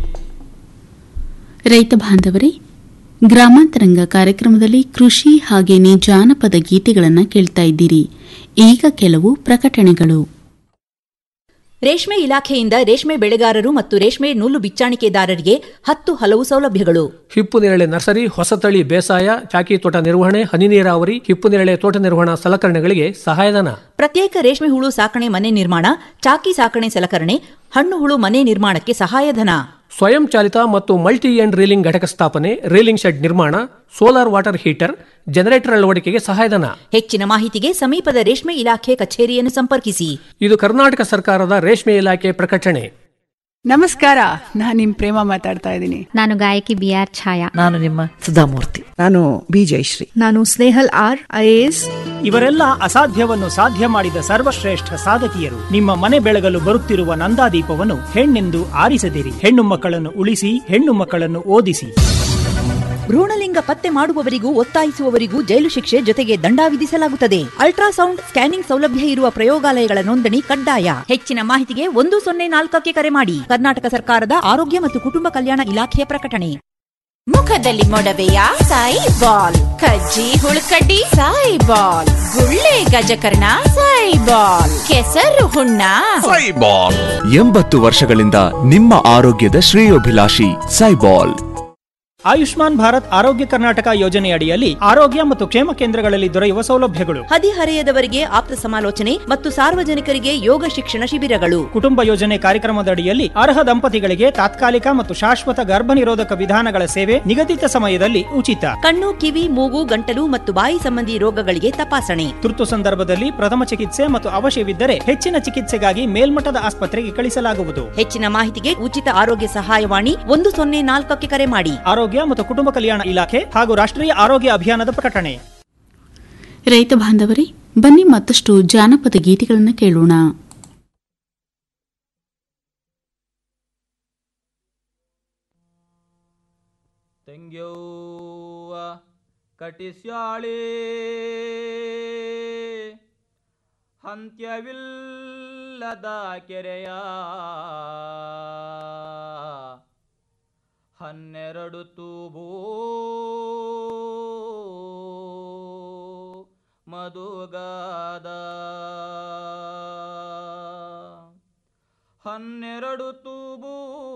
ರೈತ ಬಾಂಧವರೇ ಗ್ರಾಮಾಂತರಂಗ ಕಾರ್ಯಕ್ರಮದಲ್ಲಿ ಕೃಷಿ ಹಾಗೇನೆ ಜಾನಪದ ಗೀತೆಗಳನ್ನು ಕೇಳ್ತಾ ಇದ್ದೀರಿ ಈಗ ಕೆಲವು ಪ್ರಕಟಣೆಗಳು
ರೇಷ್ಮೆ ಇಲಾಖೆಯಿಂದ ರೇಷ್ಮೆ ಬೆಳೆಗಾರರು ಮತ್ತು ರೇಷ್ಮೆ ನೂಲು ಬಿಚ್ಚಾಣಿಕೆದಾರರಿಗೆ ಹತ್ತು ಹಲವು ಸೌಲಭ್ಯಗಳು
ಹಿಪ್ಪು ನೇರಳೆ ನರ್ಸರಿ ಹೊಸತಳಿ ಬೇಸಾಯ ಚಾಕಿ ತೋಟ ನಿರ್ವಹಣೆ ಹನಿ ನೀರಾವರಿ ಹಿಪ್ಪು ನೇರಳೆ ತೋಟ ನಿರ್ವಹಣಾ ಸಲಕರಣೆಗಳಿಗೆ ಸಹಾಯಧನ
ಪ್ರತ್ಯೇಕ ರೇಷ್ಮೆ ಹುಳು ಸಾಕಣೆ ಮನೆ ನಿರ್ಮಾಣ ಚಾಕಿ ಸಾಕಣೆ ಸಲಕರಣೆ ಹಣ್ಣು ಹುಳು ಮನೆ ನಿರ್ಮಾಣಕ್ಕೆ ಸಹಾಯಧನ
ಸ್ವಯಂ ಚಾಲಿತ ಮತ್ತು ಮಲ್ಟಿ ಎಂಡ್ ರೀಲಿಂಗ್ ಘಟಕ ಸ್ಥಾಪನೆ ರೀಲಿಂಗ್ ಶೆಡ್ ನಿರ್ಮಾಣ ಸೋಲಾರ್ ವಾಟರ್ ಹೀಟರ್ ಜನರೇಟರ್ ಅಳವಡಿಕೆಗೆ ಸಹಾಯಧನ
ಹೆಚ್ಚಿನ ಮಾಹಿತಿಗೆ ಸಮೀಪದ ರೇಷ್ಮೆ ಇಲಾಖೆ ಕಚೇರಿಯನ್ನು ಸಂಪರ್ಕಿಸಿ
ಇದು ಕರ್ನಾಟಕ ಸರ್ಕಾರದ ರೇಷ್ಮೆ ಇಲಾಖೆ ಪ್ರಕಟಣೆ
ನಮಸ್ಕಾರ ನಾನು ನಿಮ್ ಪ್ರೇಮ ಮಾತಾಡ್ತಾ ಇದ್ದೀನಿ
ನಾನು ಗಾಯಕಿ ಬಿ ಆರ್ ಛಾಯಾ
ನಾನು ನಿಮ್ಮ ಸುಧಾಮೂರ್ತಿ
ನಾನು ಬಿ ಜಯಶ್ರೀ
ನಾನು ಸ್ನೇಹಲ್ ಆರ್ ಐಎಎಸ್
ಇವರೆಲ್ಲ ಅಸಾಧ್ಯವನ್ನು ಸಾಧ್ಯ ಮಾಡಿದ ಸರ್ವಶ್ರೇಷ್ಠ ಸಾಧಕಿಯರು ನಿಮ್ಮ ಮನೆ ಬೆಳಗಲು ಬರುತ್ತಿರುವ ನಂದಾದೀಪವನ್ನು ಹೆಣ್ಣೆಂದು ಆರಿಸದಿರಿ ಹೆಣ್ಣು ಮಕ್ಕಳನ್ನು ಉಳಿಸಿ ಹೆಣ್ಣು ಮಕ್ಕಳನ್ನು ಓದಿಸಿ
ಭ್ರೂಣಲಿಂಗ ಪತ್ತೆ ಮಾಡುವವರಿಗೂ ಒತ್ತಾಯಿಸುವವರಿಗೂ ಜೈಲು ಶಿಕ್ಷೆ ಜೊತೆಗೆ ದಂಡ ವಿಧಿಸಲಾಗುತ್ತದೆ ಅಲ್ಟ್ರಾಸೌಂಡ್ ಸ್ಕ್ಯಾನಿಂಗ್ ಸೌಲಭ್ಯ ಇರುವ ಪ್ರಯೋಗಾಲಯಗಳ ನೋಂದಣಿ ಕಡ್ಡಾಯ ಹೆಚ್ಚಿನ ಮಾಹಿತಿಗೆ ಒಂದು ಸೊನ್ನೆ ನಾಲ್ಕಕ್ಕೆ ಕರೆ ಮಾಡಿ ಕರ್ನಾಟಕ ಸರ್ಕಾರದ ಆರೋಗ್ಯ ಮತ್ತು ಕುಟುಂಬ ಕಲ್ಯಾಣ ಇಲಾಖೆಯ ಪ್ರಕಟಣೆ
ಮುಖದಲ್ಲಿ ಮೊಡವೆಯ ಸಾಯಿ ಬಾಲ್ ಕಜ್ಜಿ ಹುಳುಕಡ್ಡಿ ಸಾಯಿ ಬಾಲ್ ಗುಳ್ಳೆ ಗಜಕರ್ಣ ಸಾಯಿ ಬಾಲ್ ಕೆಸರು ಹುಣ್ಣ
ಸೈಬಾಲ್ ಎಂಬತ್ತು ವರ್ಷಗಳಿಂದ ನಿಮ್ಮ ಆರೋಗ್ಯದ ಶ್ರೇಯೋಭಿಲಾಷಿ ಸೈಬಾಲ್
ಆಯುಷ್ಮಾನ್ ಭಾರತ್ ಆರೋಗ್ಯ ಕರ್ನಾಟಕ ಯೋಜನೆಯಡಿಯಲ್ಲಿ ಆರೋಗ್ಯ ಮತ್ತು ಕ್ಷೇಮ ಕೇಂದ್ರಗಳಲ್ಲಿ ದೊರೆಯುವ ಸೌಲಭ್ಯಗಳು
ಹದಿಹರೆಯದವರಿಗೆ ಆಪ್ತ ಸಮಾಲೋಚನೆ ಮತ್ತು ಸಾರ್ವಜನಿಕರಿಗೆ ಯೋಗ ಶಿಕ್ಷಣ ಶಿಬಿರಗಳು
ಕುಟುಂಬ ಯೋಜನೆ ಕಾರ್ಯಕ್ರಮದಡಿಯಲ್ಲಿ ಅರ್ಹ ದಂಪತಿಗಳಿಗೆ ತಾತ್ಕಾಲಿಕ ಮತ್ತು ಶಾಶ್ವತ ಗರ್ಭ ನಿರೋಧಕ ವಿಧಾನಗಳ ಸೇವೆ ನಿಗದಿತ ಸಮಯದಲ್ಲಿ ಉಚಿತ
ಕಣ್ಣು ಕಿವಿ ಮೂಗು ಗಂಟಲು ಮತ್ತು ಬಾಯಿ ಸಂಬಂಧಿ ರೋಗಗಳಿಗೆ ತಪಾಸಣೆ
ತುರ್ತು ಸಂದರ್ಭದಲ್ಲಿ ಪ್ರಥಮ ಚಿಕಿತ್ಸೆ ಮತ್ತು ಅವಶ್ಯವಿದ್ದರೆ ಹೆಚ್ಚಿನ ಚಿಕಿತ್ಸೆಗಾಗಿ ಮೇಲ್ಮಟ್ಟದ ಆಸ್ಪತ್ರೆಗೆ ಕಳಿಸಲಾಗುವುದು
ಹೆಚ್ಚಿನ ಮಾಹಿತಿಗೆ ಉಚಿತ ಆರೋಗ್ಯ ಸಹಾಯವಾಣಿ ಒಂದು ಸೊನ್ನೆ ನಾಲ್ಕಕ್ಕೆ ಕರೆ ಮಾಡಿ
ಆರೋಗ್ಯ ಮತ್ತು ಕುಟುಂಬ ಕಲ್ಯಾಣ ಇಲಾಖೆ ಹಾಗೂ ರಾಷ್ಟ್ರೀಯ ಆರೋಗ್ಯ ಅಭಿಯಾನದ ಪ್ರಕಟಣೆ
ರೈತ ಬಾಂಧವರೇ ಬನ್ನಿ ಮತ್ತಷ್ಟು ಜಾನಪದ ಗೀತೆಗಳನ್ನು ಕೇಳೋಣ
ತೆಂಗ್ಯವ್ವ ಕಟಿಸ್ಯಾಳಿ ಹಂತ್ಯವಿಲ್ಲದ ಕೆರೆಯ ಹನ್ನೆರಡು ತೂಬೂ ಮಧುಗಾದ ಹನ್ನೆರಡು ತೂಬೂ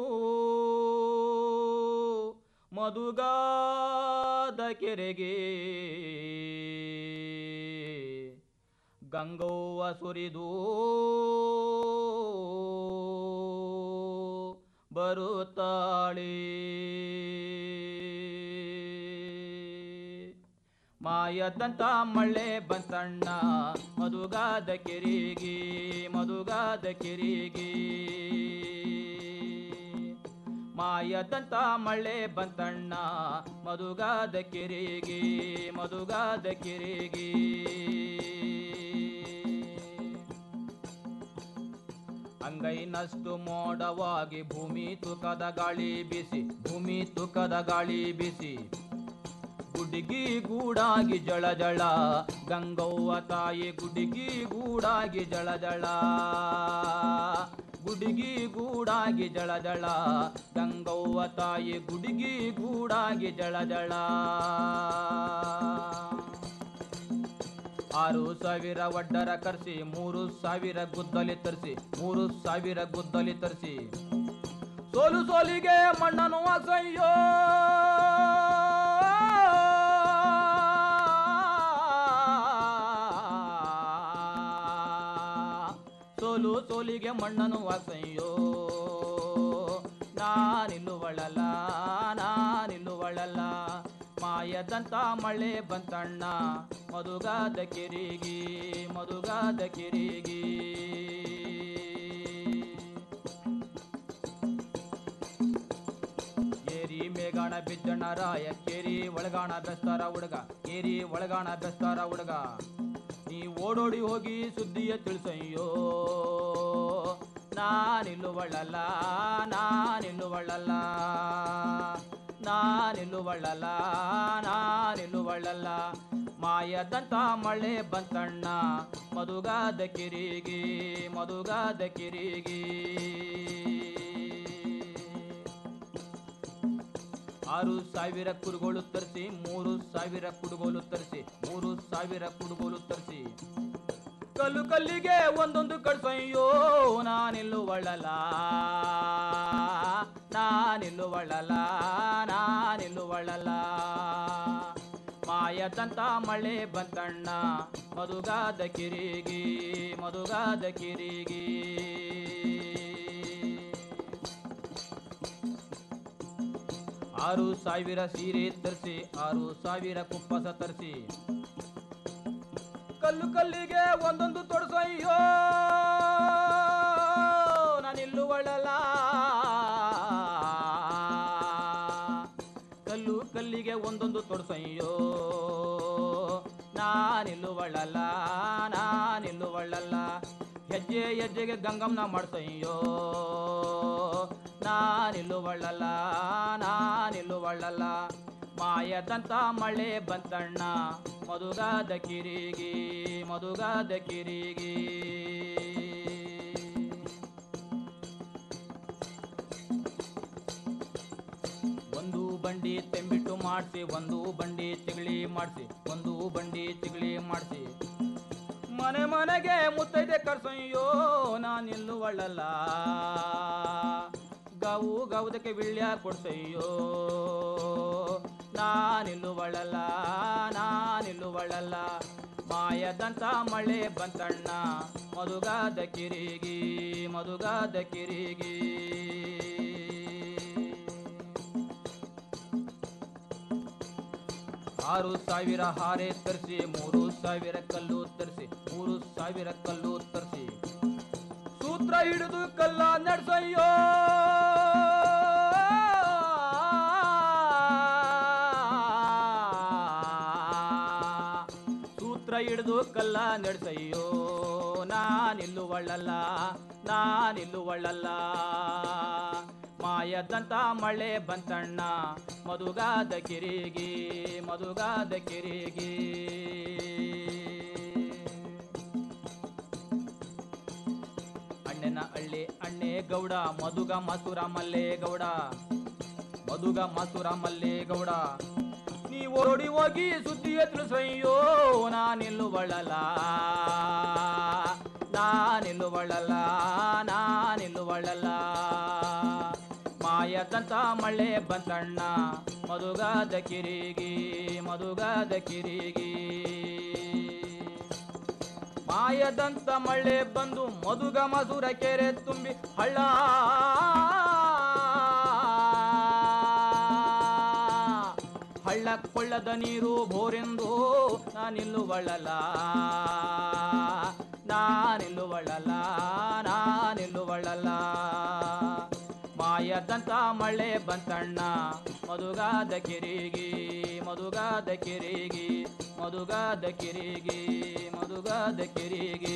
ಮಧುಗಾದ ಕೆರೆಗೆ ಗಂಗವ್ವ ಸುರಿದು ಬರುತ್ತಾಳೆ ಮಾಯದಂತ ಮಳೆ ಬಂತಣ್ಣ ಮಧುಗಾದ ಕೆರೆಗೆ ಮಧುಗಾದ ಕೆರೆಗೆ ಮಾಯದಂತ ಮಳೆ ಬಂತಣ್ಣ ಮಧುಗಾದ ಕೆರೆಗೆ ಮಧುಗಾದ ಕೆರೆಗೆ ಅಂಗೈನಷ್ಟು ಮೋಡವಾಗಿ ಭೂಮಿ ತುಕದ ಗಾಳಿ ಬಿಸಿ ಭೂಮಿ ತುಕದ ಗಾಳಿ ಬಿಸಿ ಗುಡಿಗಿ ಗೂಡಾಗಿ ಜಳ ಜಳ ಗಂಗವ್ವ ತಾಯಿ ಗುಡಿಗಿ ಗೂಡಾಗಿ ಜಳ ಜಳ ಗುಡಿಗಿ ಗೂಡಾಗಿ ಜಳ ಜಳ ಗಂಗವ್ವ ತಾಯಿ ಗುಡಿಗಿ ಗೂಡಾಗಿ ಜಳ ಜಳ ಆರು ಸಾವಿರ ಒಡ್ಡರ ಕರ್ಸಿ ಮೂರು ಸಾವಿರ ಗುದ್ದಲಿ ತರಿಸಿ ಮೂರು ಸಾವಿರ ಗುದ್ದಲಿ ತರಿಸಿ ಸೋಲು ಸೋಲಿಗೆ ಮಣ್ಣನು ಅಸಯ್ಯೋ ಸೋಲು ಸೋಲಿಗೆ ಮಣ್ಣನು ಅಸಯ್ಯೋ ನಾನಿಲ್ಲುವಳಲ್ಲ ನಾನಿಲ್ಲುವಳಲ್ಲ ಮಾಯದಂತ ಮಳೆ ಬಂತಣ್ಣ ಮಧುಗಾದ ಕಿರಿಗಿ ಮಧುಗಾದ ಕಿರಿಗಿ ಏರಿ ಮೇಗಾಣ ಬಿದ್ದಣ್ಣ ರಾಯ ಕೇರಿ ಒಳಗಾಣ ಬೆಸ್ತಾರ ಹುಡುಗ ಕೇರಿ ಒಳಗಾಣ ಬೆಸ್ತಾರ ಹುಡುಗ ನೀ ಓಡೋಡಿ ಹೋಗಿ ಸುದ್ದಿಯ ತಿಳಿಸಯ್ಯೋ ನಾನಿಲ್ಲುವಳ್ಳಲ್ಲ ನಾನಿಲ್ಲುವಳ್ಳಲ್ಲ ನಾನಿಲ್ಲುವಳ್ಳಲ್ಲ ನಾನಿಲ್ಲುವಳ್ಳಲ್ಲ ಮಾಯದಂತ ಮಳೆ ಬಂತಣ್ಣ ಮಧುಗಾದ ಕಿರಿಗಿ ಮಧುಗಾದ ಕಿರಿಗಿ ಆರು ಸಾವಿರ ಕುಡುಗೋಲು ತರಿಸಿ ಮೂರು ಸಾವಿರ ಕುಡುಗೋಲು ತರಿಸಿ ಮೂರು ಸಾವಿರ ಕುಡುಗೋಲು ತರಿಸಿ ಕಲ್ಲು ಕಲ್ಲಿಗೆ ಒಂದೊಂದು ಕಡ್ಸಯ್ಯೋ ನಾನಿಲ್ಲುವಳ್ಳಲ್ಲ ನಾನಿಲ್ಲುವಳ್ಳಲ್ಲ ನಾನಿಲ್ಲುವಳ್ಳಲ್ಲ ಮಾಯದಂತ ಮಳೆ ಬಂತಣ್ಣ ಮಧುಗಾದ ಕಿರಿಗಿ ಮಧುಗಾದ ಕಿರಿಗಿ ಆರು ಸಾವಿರ ಸೀರೆ ತರಿಸಿ ಆರು ಸಾವಿರ ಕುಪ್ಪಸ ತರಿಸಿ ಕಲ್ಲು ಕಲ್ಲಿಗೆ ಒಂದೊಂದು ತೊಡಸಯ್ಯೋ ನಾನಿಲ್ಲುವಳಲ್ಲ ಕಲ್ಲು ಕಲ್ಲಿಗೆ ಒಂದೊಂದು ತೊಡಸಯ್ಯೋ ನಾನಿಲ್ಲುವಳಲ್ಲ ನಾನಿಲ್ಲುವಳಲ್ಲ ಹೆಜ್ಜೆ ಹೆಜ್ಜೆಗೆ ಗಂಗಮ್ನ ಮಾಡ್ಸಯ್ಯೋ ನಾನಿಲ್ಲುವಳಲ್ಲ ನಾನಿಲ್ಲುವಳಲ್ಲ ಮಾಯದಂತ ಮಳೆ ಬಂತಣ್ಣ ಮಧುಗಾದ ಕಿರಿಗಿ ಮಧುಗಾದ ಕಿರಿಗಿ ಒಂದು ಬಂಡಿ ತೆಂಬಿಟ್ಟು ಮಾಡಿಸಿ ಒಂದು ಬಂಡಿ ಚಿಗಳಿ ಮಾಡಿಸಿ ಒಂದು ಬಂಡಿ ಚಿಗಳಿ ಮಾಡಿಸಿ ಮನೆ ಮನೆಗೆ ಮುತ್ತೈದೆ ಕರ್ಸಯ್ಯೋ ನಾನಿಲ್ಲುವಳಲ್ಲ ಗಾವು ಗಾವುದಕ್ಕೆ ವಿಳ್ಯ ಕೊಡ್ಸಯ್ಯೋ ನಾನಿಲ್ಲುವಳಲ್ಲ ನಾನಿಲ್ಲುವಳಲ್ಲ ಮಾಯದಂತ ಮಳೆ ಬಂತಣ್ಣ ಮಧುಗಾದ ಕಿರಿಗಿ ಮಧುಗಾದ ಕಿರಿಗಿ ಆರು ಸಾವಿರ ಹಾರೆ ತರಿಸಿ ಮೂರು ಸಾವಿರ ಕಲ್ಲು ತರಿಸಿ ಮೂರು ಸಾವಿರ ಕಲ್ಲು ತರಿಸಿ ಸೂತ್ರ ಹಿಡಿದು ಕಲ್ಲ ನಡೆಸಯ್ಯೋ ಸೂತ್ರ ಹಿಡಿದು ಕಲ್ಲ ನಡೆಸಯ್ಯೋ ನಾನಿಲ್ಲುವಳ್ಳಲ್ಲ ನಾನಿಲ್ಲುವಳ್ಳಲ್ಲ ಮಾಯದಂತ ಮಳೆ ಬಂತಣ್ಣ ಮಧುಗಾದ ಕಿರಿಗಿ ಮಧುಗಾದ ಕಿರಿಗಿ ಅಣ್ಣನ ಹಳ್ಳಿ ಅಣ್ಣೆ ಗೌಡ ಮಧುಗ ಮಸೂರ ಮಲ್ಲೆ ಗೌಡ ಮಧುಗ ಮಸೂರ ಮಲ್ಲೆ ಗೌಡ ನೀ ಓಡಿ ಹೋಗಿ ಸುದ್ದಿಯ ತಿಳಿಸಯ್ಯೋ ನಾನಿಲ್ಲುವಳಲ್ಲ ನಾನಿಲ್ಲುವಳಲ್ಲ ನಾನಿಲ್ಲುವಳಲ್ಲ ಮಾಯದಂತ ಮಳೆ ಬಂತಣ್ಣ ಮಧುಗಾದ ಕಿರಿಗಿ ಮಧುಗಾದ ಕಿರಿಗಿ ಮಾಯದಂತ ಮಳೆ ಬಂದು ಮಧುಗ ಮಧುರ ಕೆರೆ ತುಂಬಿ ಹಳ್ಳ ಹಳ್ಳ ಕೊಳ್ಳದ ನೀರು ಬೋರೆಂದು ನಾನಿಲ್ಲುವಳಲ್ಲ ನಾನಿಲ್ಲುವಳಲ್ಲ ನಾನಿಲ್ಲುವಳಲ್ಲ ಮಾಯದಂತ ಮಳೆ ಬಂತಣ್ಣ ಮಧುಗಾದ ಕಿರಿಗಿ ಮಧುಗಾದ ಕಿರಿಗಿ ಮಧುಗಾದ ಕಿರಿಗಿ ಮಧುಗಾದ ಕಿರಿಗಿ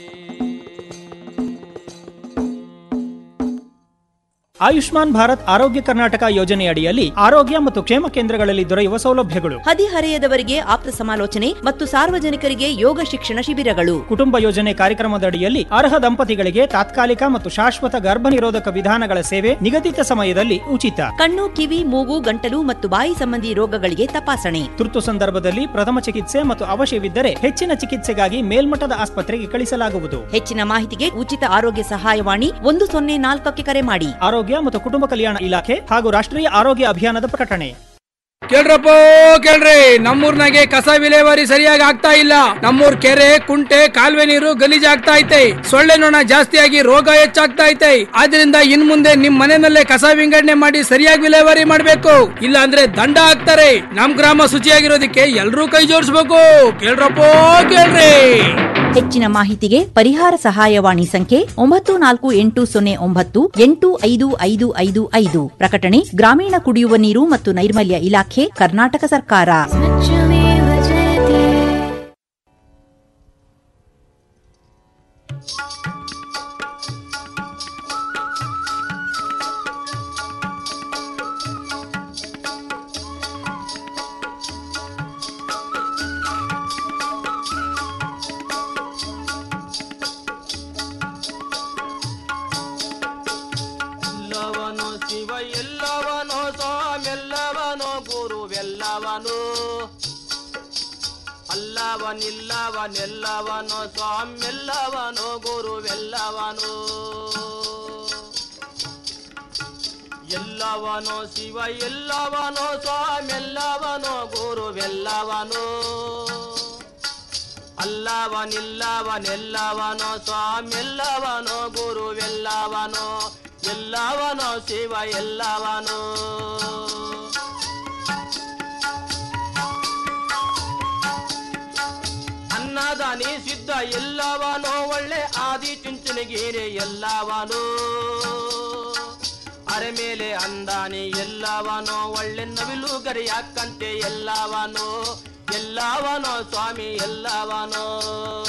ಆಯುಷ್ಮಾನ್ ಭಾರತ್ ಆರೋಗ್ಯ ಕರ್ನಾಟಕ ಯೋಜನೆಯಡಿಯಲ್ಲಿ ಆರೋಗ್ಯ ಮತ್ತು ಕ್ಷೇಮ ಕೇಂದ್ರಗಳಲ್ಲಿ ದೊರೆಯುವ ಸೌಲಭ್ಯಗಳು
ಹದಿಹರೆಯದವರಿಗೆ ಆಪ್ತ ಸಮಾಲೋಚನೆ ಮತ್ತು ಸಾರ್ವಜನಿಕರಿಗೆ ಯೋಗ ಶಿಕ್ಷಣ ಶಿಬಿರಗಳು
ಕುಟುಂಬ ಯೋಜನೆ ಕಾರ್ಯಕ್ರಮದಡಿಯಲ್ಲಿ ಅರ್ಹ ದಂಪತಿಗಳಿಗೆ ತಾತ್ಕಾಲಿಕ ಮತ್ತು ಶಾಶ್ವತ ಗರ್ಭ ನಿರೋಧಕ ವಿಧಾನಗಳ ಸೇವೆ ನಿಗದಿತ ಸಮಯದಲ್ಲಿ ಉಚಿತ
ಕಣ್ಣು ಕಿವಿ ಮೂಗು ಗಂಟಲು ಮತ್ತು ಬಾಯಿ ಸಂಬಂಧಿ ರೋಗಗಳಿಗೆ ತಪಾಸಣೆ
ತುರ್ತು ಸಂದರ್ಭದಲ್ಲಿ ಪ್ರಥಮ ಚಿಕಿತ್ಸೆ ಮತ್ತು ಅವಶ್ಯವಿದ್ದರೆ ಹೆಚ್ಚಿನ ಚಿಕಿತ್ಸೆಗಾಗಿ ಮೇಲ್ಮಟ್ಟದ ಆಸ್ಪತ್ರೆಗೆ ಕಳಿಸಲಾಗುವುದು
ಹೆಚ್ಚಿನ ಮಾಹಿತಿಗೆ ಉಚಿತ ಆರೋಗ್ಯ ಸಹಾಯವಾಣಿ ಒಂದು ಸೊನ್ನೆ ನಾಲ್ಕಕ್ಕೆ ಕರೆ ಮಾಡಿ
ಆರೋಗ್ಯ ಮತ್ತು ಕುಟುಂಬ ಕಲ್ಯಾಣ ಇಲಾಖೆ ಹಾಗೂ ರಾಷ್ಟ್ರೀಯ ಆರೋಗ್ಯ ಅಭಿಯಾನದ ಪ್ರಕಟಣೆ
ಕೇಳ್ರಪ್ಪ ಕೇಳ್ರಿ ನಮ್ಮೂರ್ನಾಗೆ ಕಸ ವಿಲೇವಾರಿ ಸರಿಯಾಗಿ ಆಗ್ತಾ ಇಲ್ಲ ನಮ್ಮೂರ್ ಕೆರೆ ಕುಂಟೆ ಕಾಲುವೆ ನೀರು ಗಲೀಜಾಗ್ತಾ ಐತೆ ಸೊಳ್ಳೆ ನೊಣ ಜಾಸ್ತಿಯಾಗಿ ರೋಗ ಹೆಚ್ಚಾಗ್ತಾ ಐತೆ ಆದ್ರಿಂದ ಇನ್ ಮುಂದೆ ನಿಮ್ ಮನೆಯಲ್ಲೇ ಕಸ ವಿಂಗಡಣೆ ಮಾಡಿ ಸರಿಯಾಗಿ ವಿಲೇವಾರಿ ಮಾಡ್ಬೇಕು ಇಲ್ಲ ಅಂದ್ರೆ ದಂಡ ಹಾಕ್ತಾರೆ ನಮ್ ಗ್ರಾಮ ಶುಚಿಯಾಗಿರೋದಕ್ಕೆ ಎಲ್ರೂ ಕೈ ಜೋಡಿಸ್ಬೇಕು ಕೇಳ್ರಪ್ಪ ಕೇಳ್ರಿ
ಹೆಚ್ಚಿನ ಮಾಹಿತಿಗೆ ಪರಿಹಾರ ಸಹಾಯವಾಣಿ ಸಂಖ್ಯೆ ಒಂಬತ್ತು ನಾಲ್ಕು ಎಂಟು ಸೊನ್ನೆ ಒಂಬತ್ತು ಎಂಟು ಐದು ಐದು ಐದು ಐದು ಪ್ರಕಟಣೆ ಗ್ರಾಮೀಣ ಕುಡಿಯುವ ನೀರು ಮತ್ತು ನೈರ್ಮಲ್ಯ ಇಲಾಖೆ ಕರ್ನಾಟಕ ಸರ್ಕಾರ
ಎಲ್ಲವನು ಶಿವ ಎಲ್ಲವನು ಸ್ವಾಮೆಲ್ಲವನು ಗುರುವೆಲ್ಲವನು ಅಲ್ಲವನಿಲ್ಲವನೆಲ್ಲವನು ಸ್ವಾಮೆಲ್ಲವನು ಗುರುವೆಲ್ಲವನು ಎಲ್ಲವನು ಶಿವ ಎಲ್ಲವನು ಸ್ವಾಮೆಲ್ಲವನು ಗುರುವೆಲ್ಲವನು ಅಲ್ಲವನಿಲ್ಲವನೆಲ್ಲವನು ಸ್ವಾಮೆಲ್ಲವನು ಗುರುವೆಲ್ಲವನು ಎಲ್ಲವನು ಶಿವ ಎಲ್ಲವನು ದಾನಿ ಸಿದ್ಧ ಎಲ್ಲವನೋ ಒಳ್ಳೆ ಆದಿ ಚುಂಚನಗಿರಿ ಎಲ್ಲವನೋ ಅರೆ ಮೇಲೆ ಅಂದಾನಿ ಎಲ್ಲವನೋ ಒಳ್ಳೆ ನವಿಲು ಗರಿಯಾಕಂತೆ ಎಲ್ಲವನೋ ಎಲ್ಲವನೋ ಸ್ವಾಮಿ ಎಲ್ಲವನೋ